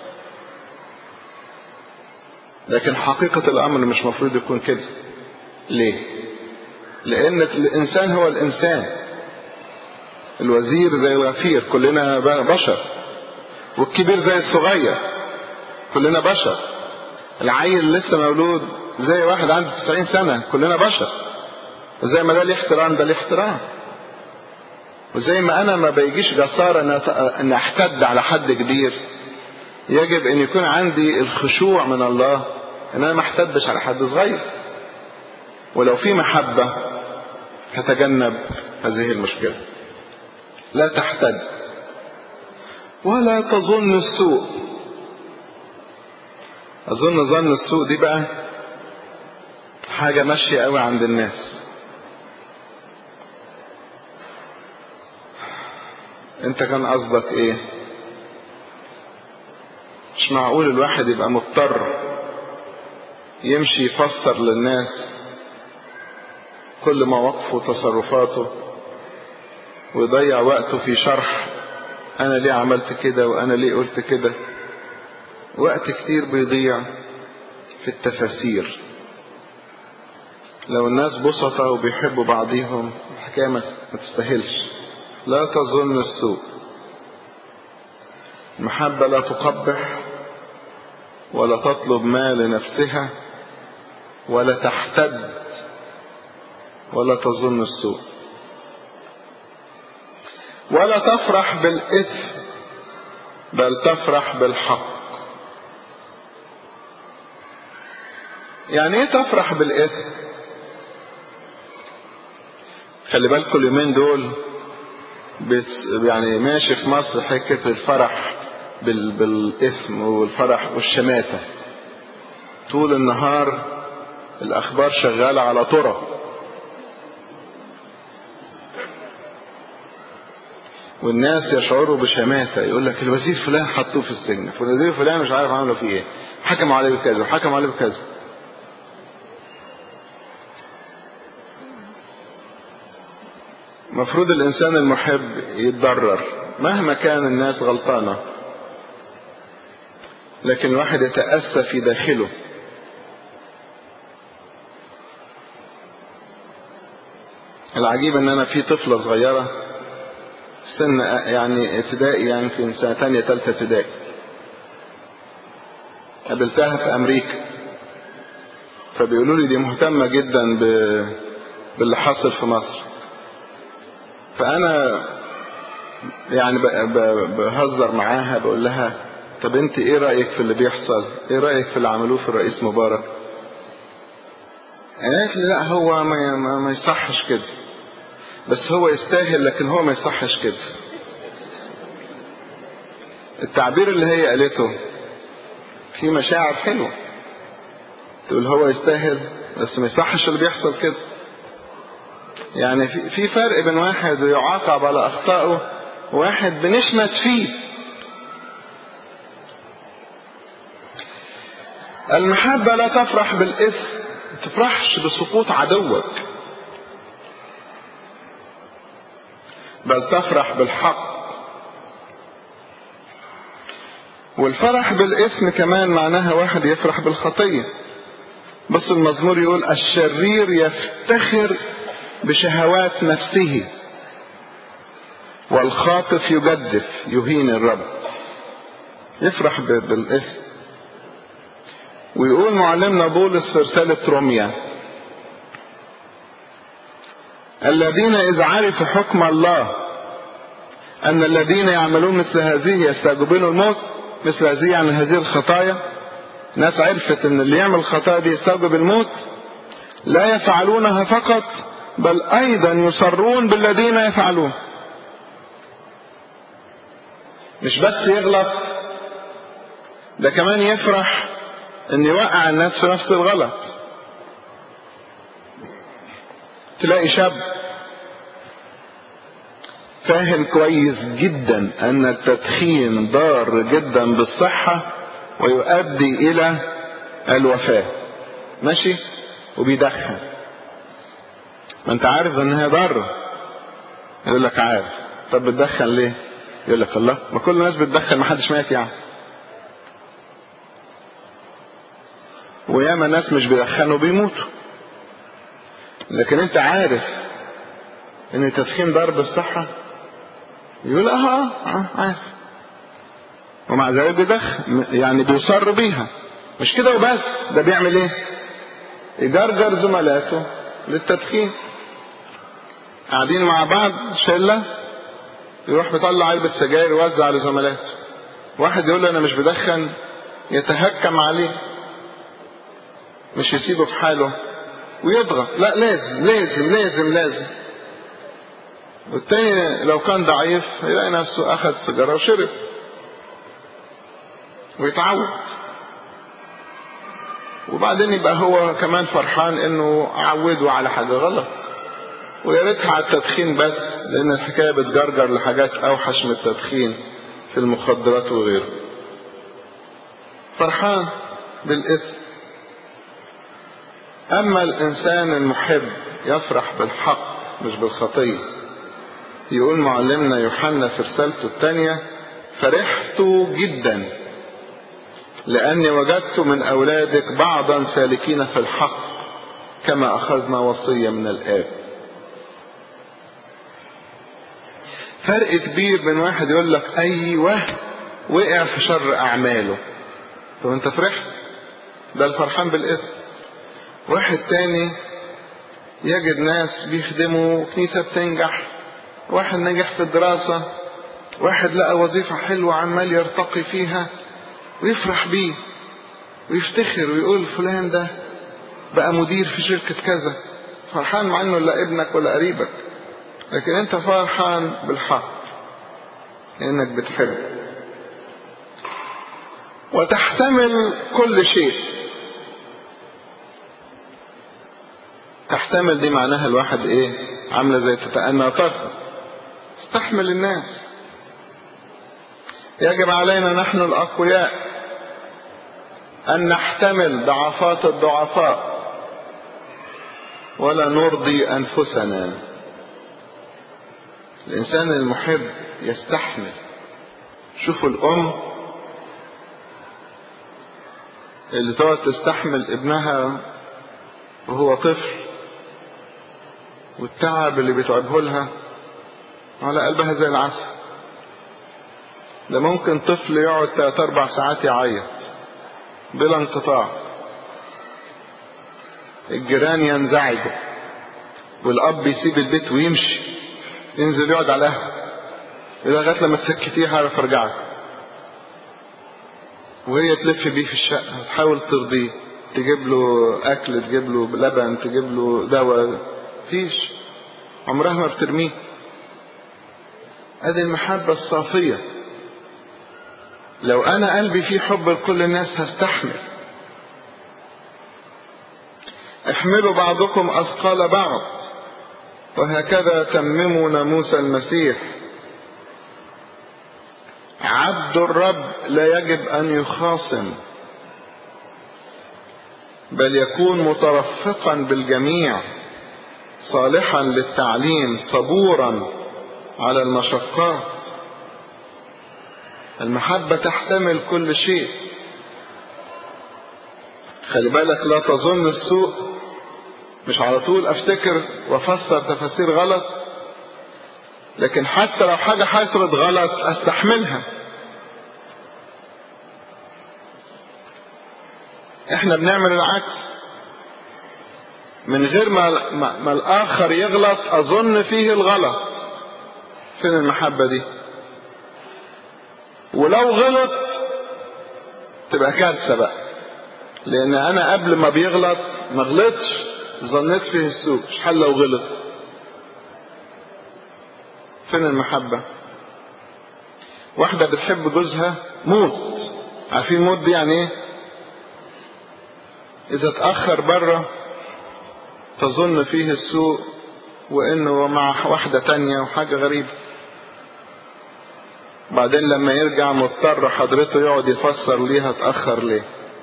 لكن حقيقة الأمر مش مفروض يكون كده ليه لأن الإنسان هو الإنسان الوزير زي الغفير كلنا بشر والكبير زي الصغير كلنا بشر العيل لسه مولود زي واحد عنده 90 سنة كلنا بشر وزي ما ده ليه احترام ده ليه احترام وزي ما انا ما بيجيش جسارة ان احتد على حد كبير يجب ان يكون عندي الخشوع من الله ان انا ما احتدش على حد صغير ولو في محبة هتجنب هذه المشكلة لا تحتد ولا تظن السوء اظن ظن السوء دي بقى حاجة ماشية قوي عند الناس انت كان قصدك ايه مش معقول الواحد يبقى مضطر يمشي يفسر للناس كل مواقفه وتصرفاته ويضيع وقته في شرح انا ليه عملت كده وانا ليه قلت كده وقت كتير بيضيع في التفاسير لو الناس بسطة وبيحبوا بعضيهم الحكاية ما تستاهلش لا تظن السوء المحبة لا تقبح ولا تطلب ما لنفسها ولا تحتد ولا تظن السوء ولا تفرح بالإثم بل تفرح بالحق يعني ايه تفرح بالإثم خلي بالكم اليومين دول يعني ماشي في مصر حكة الفرح بال... بالإثم والفرح والشماتة طول النهار الأخبار شغالة على طرق والناس يشعروا بشماتة يقول لك الوزير فلان حطوه في السجن الوزير فلان مش عارف عملوا فيه ايه حكموا عليه بكذا وحكموا عليه بكذا مفروض الإنسان المحب يتضرر مهما كان الناس غلطانة لكن الواحد يتأسى في داخله العجيب ان انا في طفلة صغيرة سن يعني ابتدائي يعني يمكن سنة تانية تالتة ابتدائي قابلتها في امريكا فبيقولوا لي دي مهتمة جدا ب... باللي حاصل في مصر فانا يعني ب... ب... بهزر معاها بقول لها طب انت ايه رأيك في اللي بيحصل ايه رأيك في اللي عملوه في الرئيس مبارك قالت لي لا هو ما, ما, ما يصحش كده بس هو يستاهل لكن هو ما يصحش كده التعبير اللي هي قالته في مشاعر حلوة تقول هو يستاهل بس ما يصحش اللي بيحصل كده يعني في, في فرق بين واحد يعاقب على أخطائه وواحد بنشمت فيه المحبة لا تفرح بالإثم ما تفرحش بسقوط عدوك بل تفرح بالحق والفرح بالاسم كمان معناها واحد يفرح بالخطية بس المزمور يقول الشرير يفتخر بشهوات نفسه والخاطف يجدف يهين الرب يفرح بالاسم ويقول معلمنا بولس في رسالة روميا الذين إذ عرفوا حكم الله أن الذين يعملون مثل هذه يستوجبون الموت مثل هذه يعني هذه الخطايا ناس عرفت ان اللي يعمل الخطايا دي يستوجب الموت لا يفعلونها فقط بل ايضا يصرون بالذين يفعلون مش بس يغلط ده كمان يفرح ان يوقع الناس في نفس الغلط تلاقي شاب فاهم كويس جدا ان التدخين ضار جدا بالصحة ويؤدي الى الوفاة ماشي وبيدخن ما انت عارف ان هي ضارة يقول لك عارف طب بتدخن ليه يقول لك الله ما كل الناس بتدخن ما حدش مات يعني وياما ناس مش بيدخنوا بيموتوا لكن انت عارف ان التدخين ضار بالصحة يقول اه اه عارف ومع ذلك بيدخن يعني بيصر بيها مش كده وبس ده بيعمل ايه يجرجر زملاته للتدخين قاعدين مع بعض شلة يروح مطلع علبة سجاير يوزع لزملاته واحد يقول له انا مش بدخن يتهكم عليه مش يسيبه في حاله ويضغط لا لازم لازم لازم لازم والتاني لو كان ضعيف هيلاقي نفسه اخذ سيجاره وشرب ويتعود وبعدين يبقى هو كمان فرحان انه عوده على حاجه غلط ويا ريتها على التدخين بس لان الحكايه بتجرجر لحاجات اوحش من التدخين في المخدرات وغيره فرحان بالاثم اما الانسان المحب يفرح بالحق مش بالخطيه يقول معلمنا يوحنا في رسالته الثانيه فرحت جدا لاني وجدت من اولادك بعضا سالكين في الحق كما اخذنا وصيه من الاب فرق كبير بين واحد يقول لك ايوه وقع في شر اعماله طب انت فرحت ده الفرحان بالاسم واحد تاني يجد ناس بيخدموا كنيسة بتنجح واحد نجح في الدراسة واحد لقى وظيفة حلوة عمال يرتقي فيها ويفرح بيه ويفتخر ويقول فلان ده بقى مدير في شركة كذا فرحان مع انه لا ابنك ولا قريبك لكن انت فرحان بالحق لانك بتحب وتحتمل كل شيء تحتمل دي معناها الواحد ايه عاملة زي تتأنى طرفا استحمل الناس يجب علينا نحن الأقوياء أن نحتمل ضعفات الضعفاء ولا نرضي أنفسنا الإنسان المحب يستحمل شوفوا الأم اللي تقعد تستحمل ابنها وهو طفل والتعب اللي بيتعبه لها على قلبها زي العسل ده ممكن طفل يقعد تلات أربع ساعات يعيط بلا انقطاع الجيران ينزعجوا والأب يسيب البيت ويمشي ينزل يقعد على القهوة لغاية لما تسكتيه هعرف أرجعك وهي تلف بيه في الشقة وتحاول ترضيه تجيب له أكل تجيب له لبن تجيب له دواء فيش عمرها ما بترميه هذه المحبة الصافية لو أنا قلبي فيه حب لكل الناس هستحمل احملوا بعضكم أثقال بعض وهكذا تمموا ناموس المسيح عبد الرب لا يجب أن يخاصم بل يكون مترفقا بالجميع صالحا للتعليم صبورا على المشقات المحبة تحتمل كل شيء خلي بالك لا تظن السوء مش على طول افتكر وافسر تفاسير غلط لكن حتى لو حاجة حصلت غلط استحملها احنا بنعمل العكس من غير ما, ما, ما الاخر يغلط اظن فيه الغلط فين المحبة دي ولو غلط تبقى كارثة بقى لان انا قبل ما بيغلط ما غلطش ظنيت فيه السوء مش حل لو غلط فين المحبة واحدة بتحب جوزها موت عارفين موت دي يعني ايه اذا اتأخر بره تظن فيه السوء وانه مع واحدة تانية وحاجة غريبة بعدين لما يرجع مضطر حضرته يقعد يفسر ليها اتأخر ليه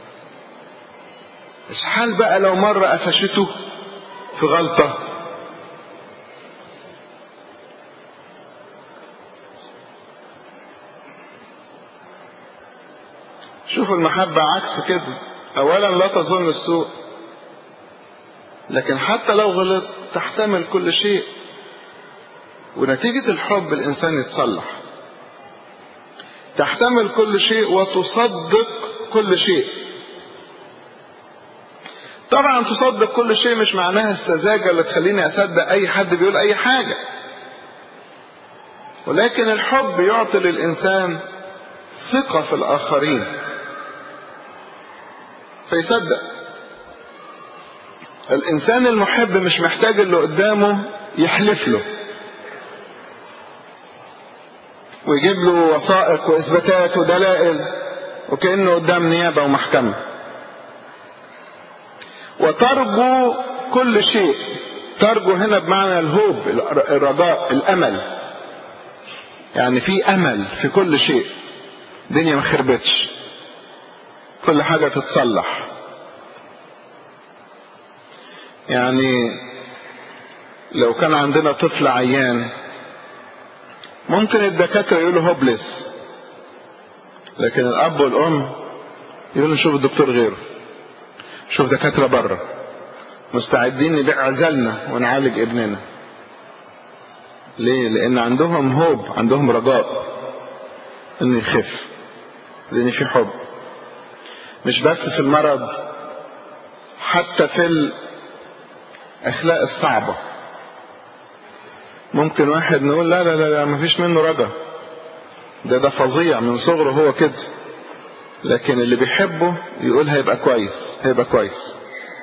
مش حال بقى لو مرة قفشته في غلطة شوفوا المحبة عكس كده أولا لا تظن السوء لكن حتى لو غلط تحتمل كل شيء ونتيجة الحب الإنسان يتصلح تحتمل كل شيء وتصدق كل شيء طبعا تصدق كل شيء مش معناها السذاجة اللي تخليني أصدق أي حد بيقول أي حاجة ولكن الحب يعطي للإنسان ثقة في الآخرين فيصدق الإنسان المحب مش محتاج اللي قدامه يحلف له ويجيب له وثائق وإثباتات ودلائل وكأنه قدام نيابة ومحكمة وترجو كل شيء ترجو هنا بمعنى الهوب الرجاء الأمل يعني في أمل في كل شيء الدنيا ما خربتش كل حاجة تتصلح يعني لو كان عندنا طفل عيان ممكن الدكاترة يقولوا هوبلس لكن الأب والأم يقولوا نشوف الدكتور غيره شوف دكاترة بره مستعدين نبيع عزلنا ونعالج ابننا ليه لان عندهم هوب عندهم رجاء انه يخف لان في حب مش بس في المرض حتى في الاخلاق الصعبة ممكن واحد نقول لا لا لا, لا مفيش منه رجا ده ده فظيع من صغره هو كده لكن اللي بيحبه يقول هيبقى كويس هيبقى كويس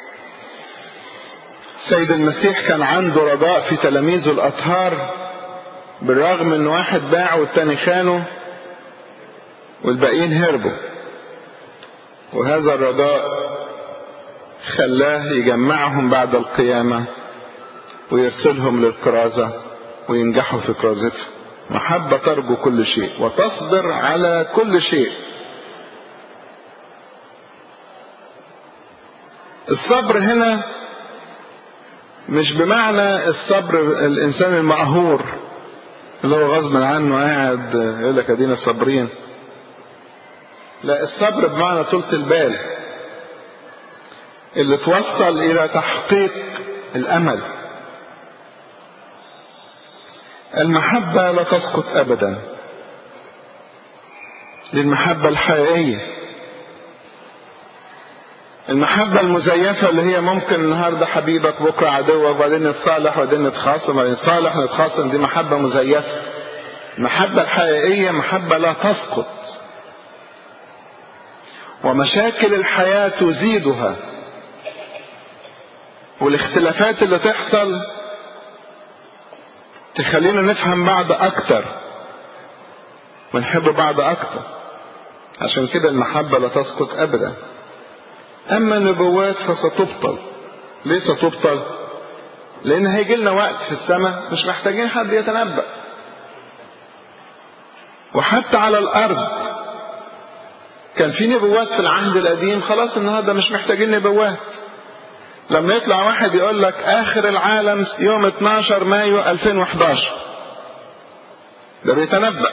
سيد المسيح كان عنده رجاء في تلاميذه الأطهار بالرغم ان واحد باع والتاني خانه والباقيين هربوا وهذا الرجاء خلاه يجمعهم بعد القيامة ويرسلهم للكرازة وينجحوا في كرازته محبة ترجو كل شيء وتصبر على كل شيء الصبر هنا مش بمعنى الصبر الانسان المقهور اللي هو غصب عنه قاعد يقول لك ادينا صابرين لا الصبر بمعنى طولة البال اللي توصل الى تحقيق الامل المحبة لا تسقط أبدا دي المحبة الحقيقية المحبة المزيفة اللي هي ممكن النهاردة حبيبك بكرة عدوك وبعدين نتصالح وبعدين نتخاصم وبعدين نتصالح نتخاصم دي محبة مزيفة المحبة الحقيقية محبة لا تسقط ومشاكل الحياة تزيدها والاختلافات اللي تحصل تخلينا نفهم بعض أكتر ونحب بعض أكتر عشان كده المحبة لا تسقط أبدا أما النبوات فستبطل ليه ستبطل؟ لأن هيجي لنا وقت في السماء مش محتاجين حد يتنبأ وحتى على الأرض كان في نبوات في العهد القديم خلاص النهارده مش محتاجين نبوات لما يطلع واحد يقول لك آخر العالم يوم 12 مايو 2011 ده بيتنبأ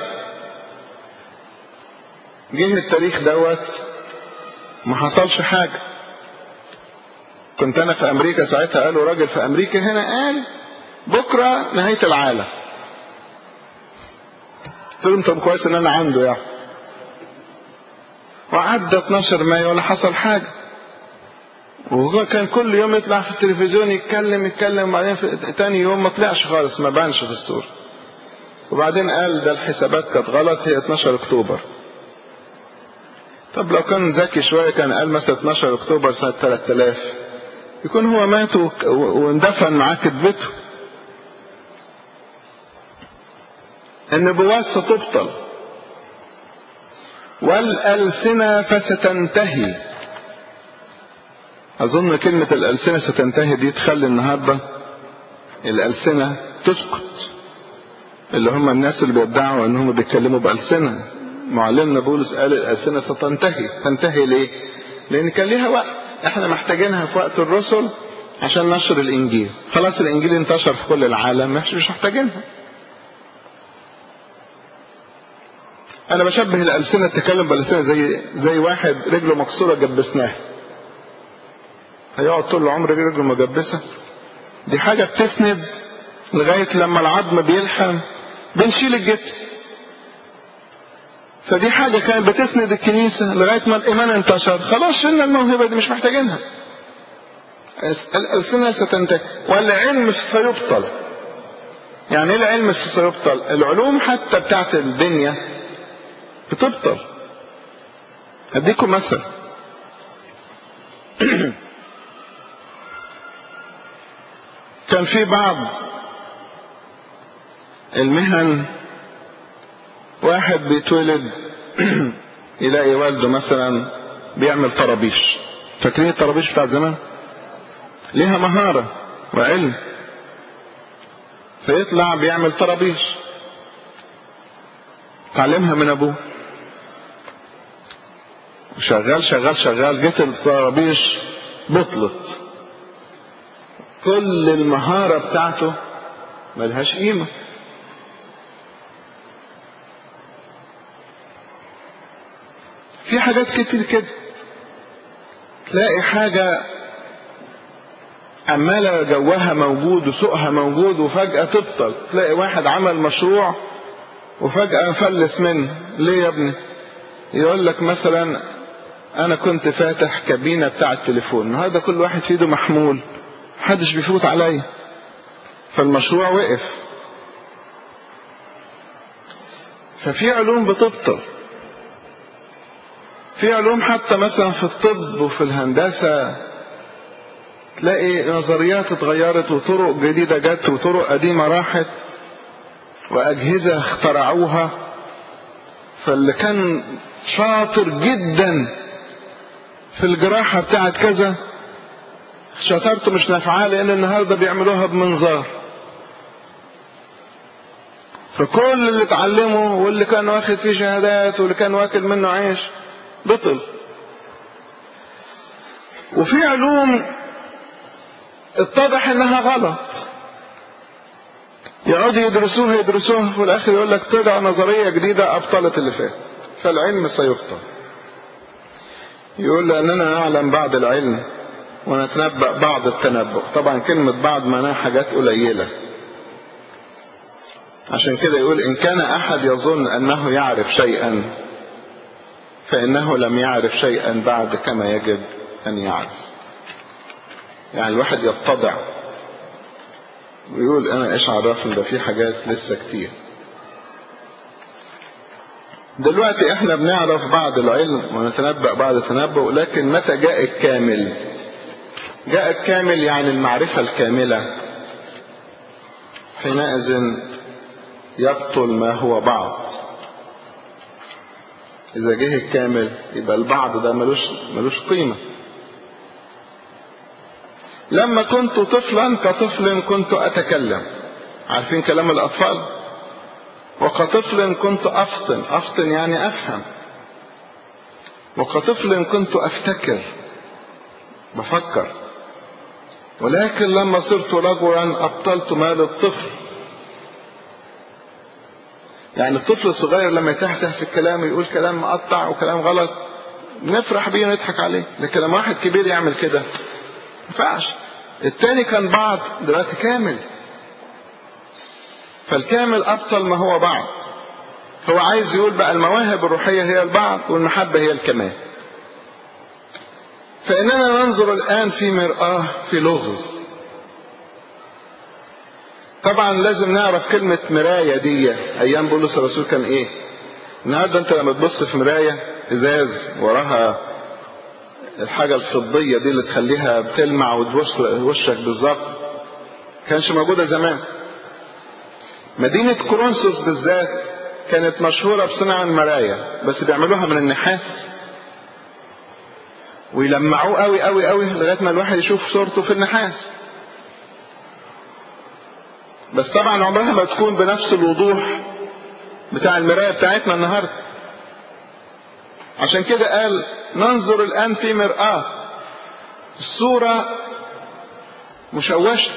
جه التاريخ دوت ما حصلش حاجة كنت أنا في أمريكا ساعتها قالوا راجل في أمريكا هنا قال بكرة نهاية العالم قلت لهم طب كويس إن أنا عنده يعني وعدى 12 مايو ولا حصل حاجة وهو كان كل يوم يطلع في التلفزيون يتكلم يتكلم وبعدين في تاني يوم ما طلعش خالص ما بانش في الصورة وبعدين قال ده الحسابات كانت غلط هي 12 اكتوبر طب لو كان ذكي شوية كان قال مثلا 12 اكتوبر سنة 3000 يكون هو مات واندفن معاه كذبته النبوات ستبطل والألسنة فستنتهي أظن كلمة الألسنة ستنتهي دي تخلي النهاردة الألسنة تسقط اللي هم الناس اللي بيدعوا أنهم بيتكلموا بألسنة معلمنا بولس قال الألسنة ستنتهي تنتهي ليه؟ لأن كان ليها وقت احنا محتاجينها في وقت الرسل عشان نشر الإنجيل خلاص الإنجيل انتشر في كل العالم مش مش محتاجينها أنا بشبه الألسنة التكلم بالألسنة زي زي واحد رجله مكسورة جبسناها هيقعد طول العمر رجله مجبسة دي حاجة بتسند لغاية لما العظم بيلحم بنشيل الجبس فدي حاجة كانت بتسند الكنيسة لغاية ما الإيمان انتشر خلاص شلنا الموهبة دي مش محتاجينها الألسنة ستنتهي والعلم سيبطل يعني ايه العلم سيبطل العلوم حتى بتاعت الدنيا بتبطل اديكم مثل كان في بعض المهن واحد بيتولد يلاقي والده مثلا بيعمل طرابيش فاكرين الطرابيش بتاع زمان ليها مهارة وعلم فيطلع بيعمل طرابيش تعلمها من ابوه شغال شغال شغال جت الطرابيش بطلت كل المهارة بتاعته ملهاش قيمة في حاجات كتير كده تلاقي حاجة عمالة جوها موجود وسوقها موجود وفجأة تبطل تلاقي واحد عمل مشروع وفجأة فلس منه ليه يا ابني يقول لك مثلا انا كنت فاتح كابينة بتاع التليفون النهارده كل واحد في ايده محمول محدش بيفوت عليا فالمشروع وقف ففي علوم بتبطل في علوم حتى مثلا في الطب وفي الهندسة تلاقي نظريات اتغيرت وطرق جديدة جت وطرق قديمة راحت وأجهزة اخترعوها فاللي كان شاطر جدا في الجراحة بتاعت كذا شطارته مش نافعاه لأن النهاردة بيعملوها بمنظار فكل اللي اتعلمه واللي كان واخد فيه شهادات واللي كان واكل منه عيش بطل وفي علوم اتضح انها غلط يقعدوا يدرسوها يدرسوها في الاخر يقول لك طلع نظريه جديده ابطلت اللي فات فالعلم سيبطل يقول لاننا نعلم بعض العلم ونتنبأ بعض التنبؤ طبعا كلمة بعض معناها حاجات قليلة عشان كده يقول إن كان أحد يظن أنه يعرف شيئا فإنه لم يعرف شيئا بعد كما يجب أن يعرف يعني الواحد يتضع ويقول أنا إيش عرفني ده في حاجات لسه كتير دلوقتي احنا بنعرف بعض العلم ونتنبأ بعض التنبؤ لكن متى جاء الكامل جاء الكامل يعني المعرفة الكاملة حينئذ يبطل ما هو بعض إذا جه الكامل يبقى البعض ده ملوش, ملوش قيمة لما كنت طفلا كطفل كنت أتكلم عارفين كلام الأطفال وكطفل كنت أفطن أفطن يعني أفهم وكطفل كنت أفتكر بفكر ولكن لما صرت رجلا أبطلت مال الطفل يعني الطفل الصغير لما يتهته في الكلام يقول كلام مقطع وكلام غلط نفرح بيه ونضحك عليه لكن لما واحد كبير يعمل كده ما ينفعش التاني كان بعض دلوقتي كامل فالكامل أبطل ما هو بعض هو عايز يقول بقى المواهب الروحية هي البعض والمحبة هي الكمال فإننا ننظر الآن في مرآة في لغز طبعا لازم نعرف كلمة مراية دي أيام بولس الرسول كان إيه النهاردة أنت لما تبص في مراية إزاز وراها الحاجة الفضية دي اللي تخليها بتلمع وشك بالظبط كانش موجودة زمان مدينة كورنثوس بالذات كانت مشهورة بصنع المرايا بس بيعملوها من النحاس ويلمعوه قوي قوي قوي لغاية ما الواحد يشوف صورته في النحاس بس طبعا عمرها ما تكون بنفس الوضوح بتاع المراية بتاعتنا النهاردة عشان كده قال ننظر الآن في مرآة الصورة مشوشة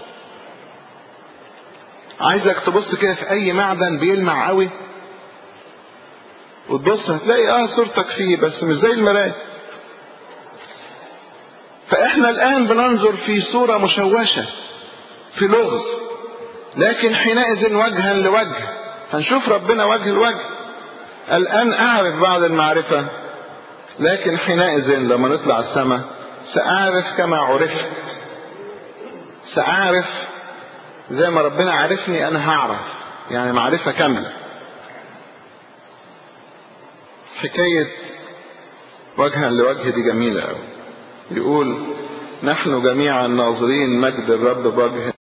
عايزك تبص كده في أي معدن بيلمع قوي وتبص هتلاقي اه صورتك فيه بس مش زي المراية فاحنا الآن بننظر في صورة مشوشة في لغز لكن حينئذ وجها لوجه هنشوف ربنا وجه لوجه الآن أعرف بعض المعرفة لكن حينئذ لما نطلع السماء سأعرف كما عرفت سأعرف زي ما ربنا عرفني أنا هعرف يعني معرفة كاملة حكاية وجها لوجه دي جميلة أوي يقول نحن جميعا ناظرين مجد الرب بوجه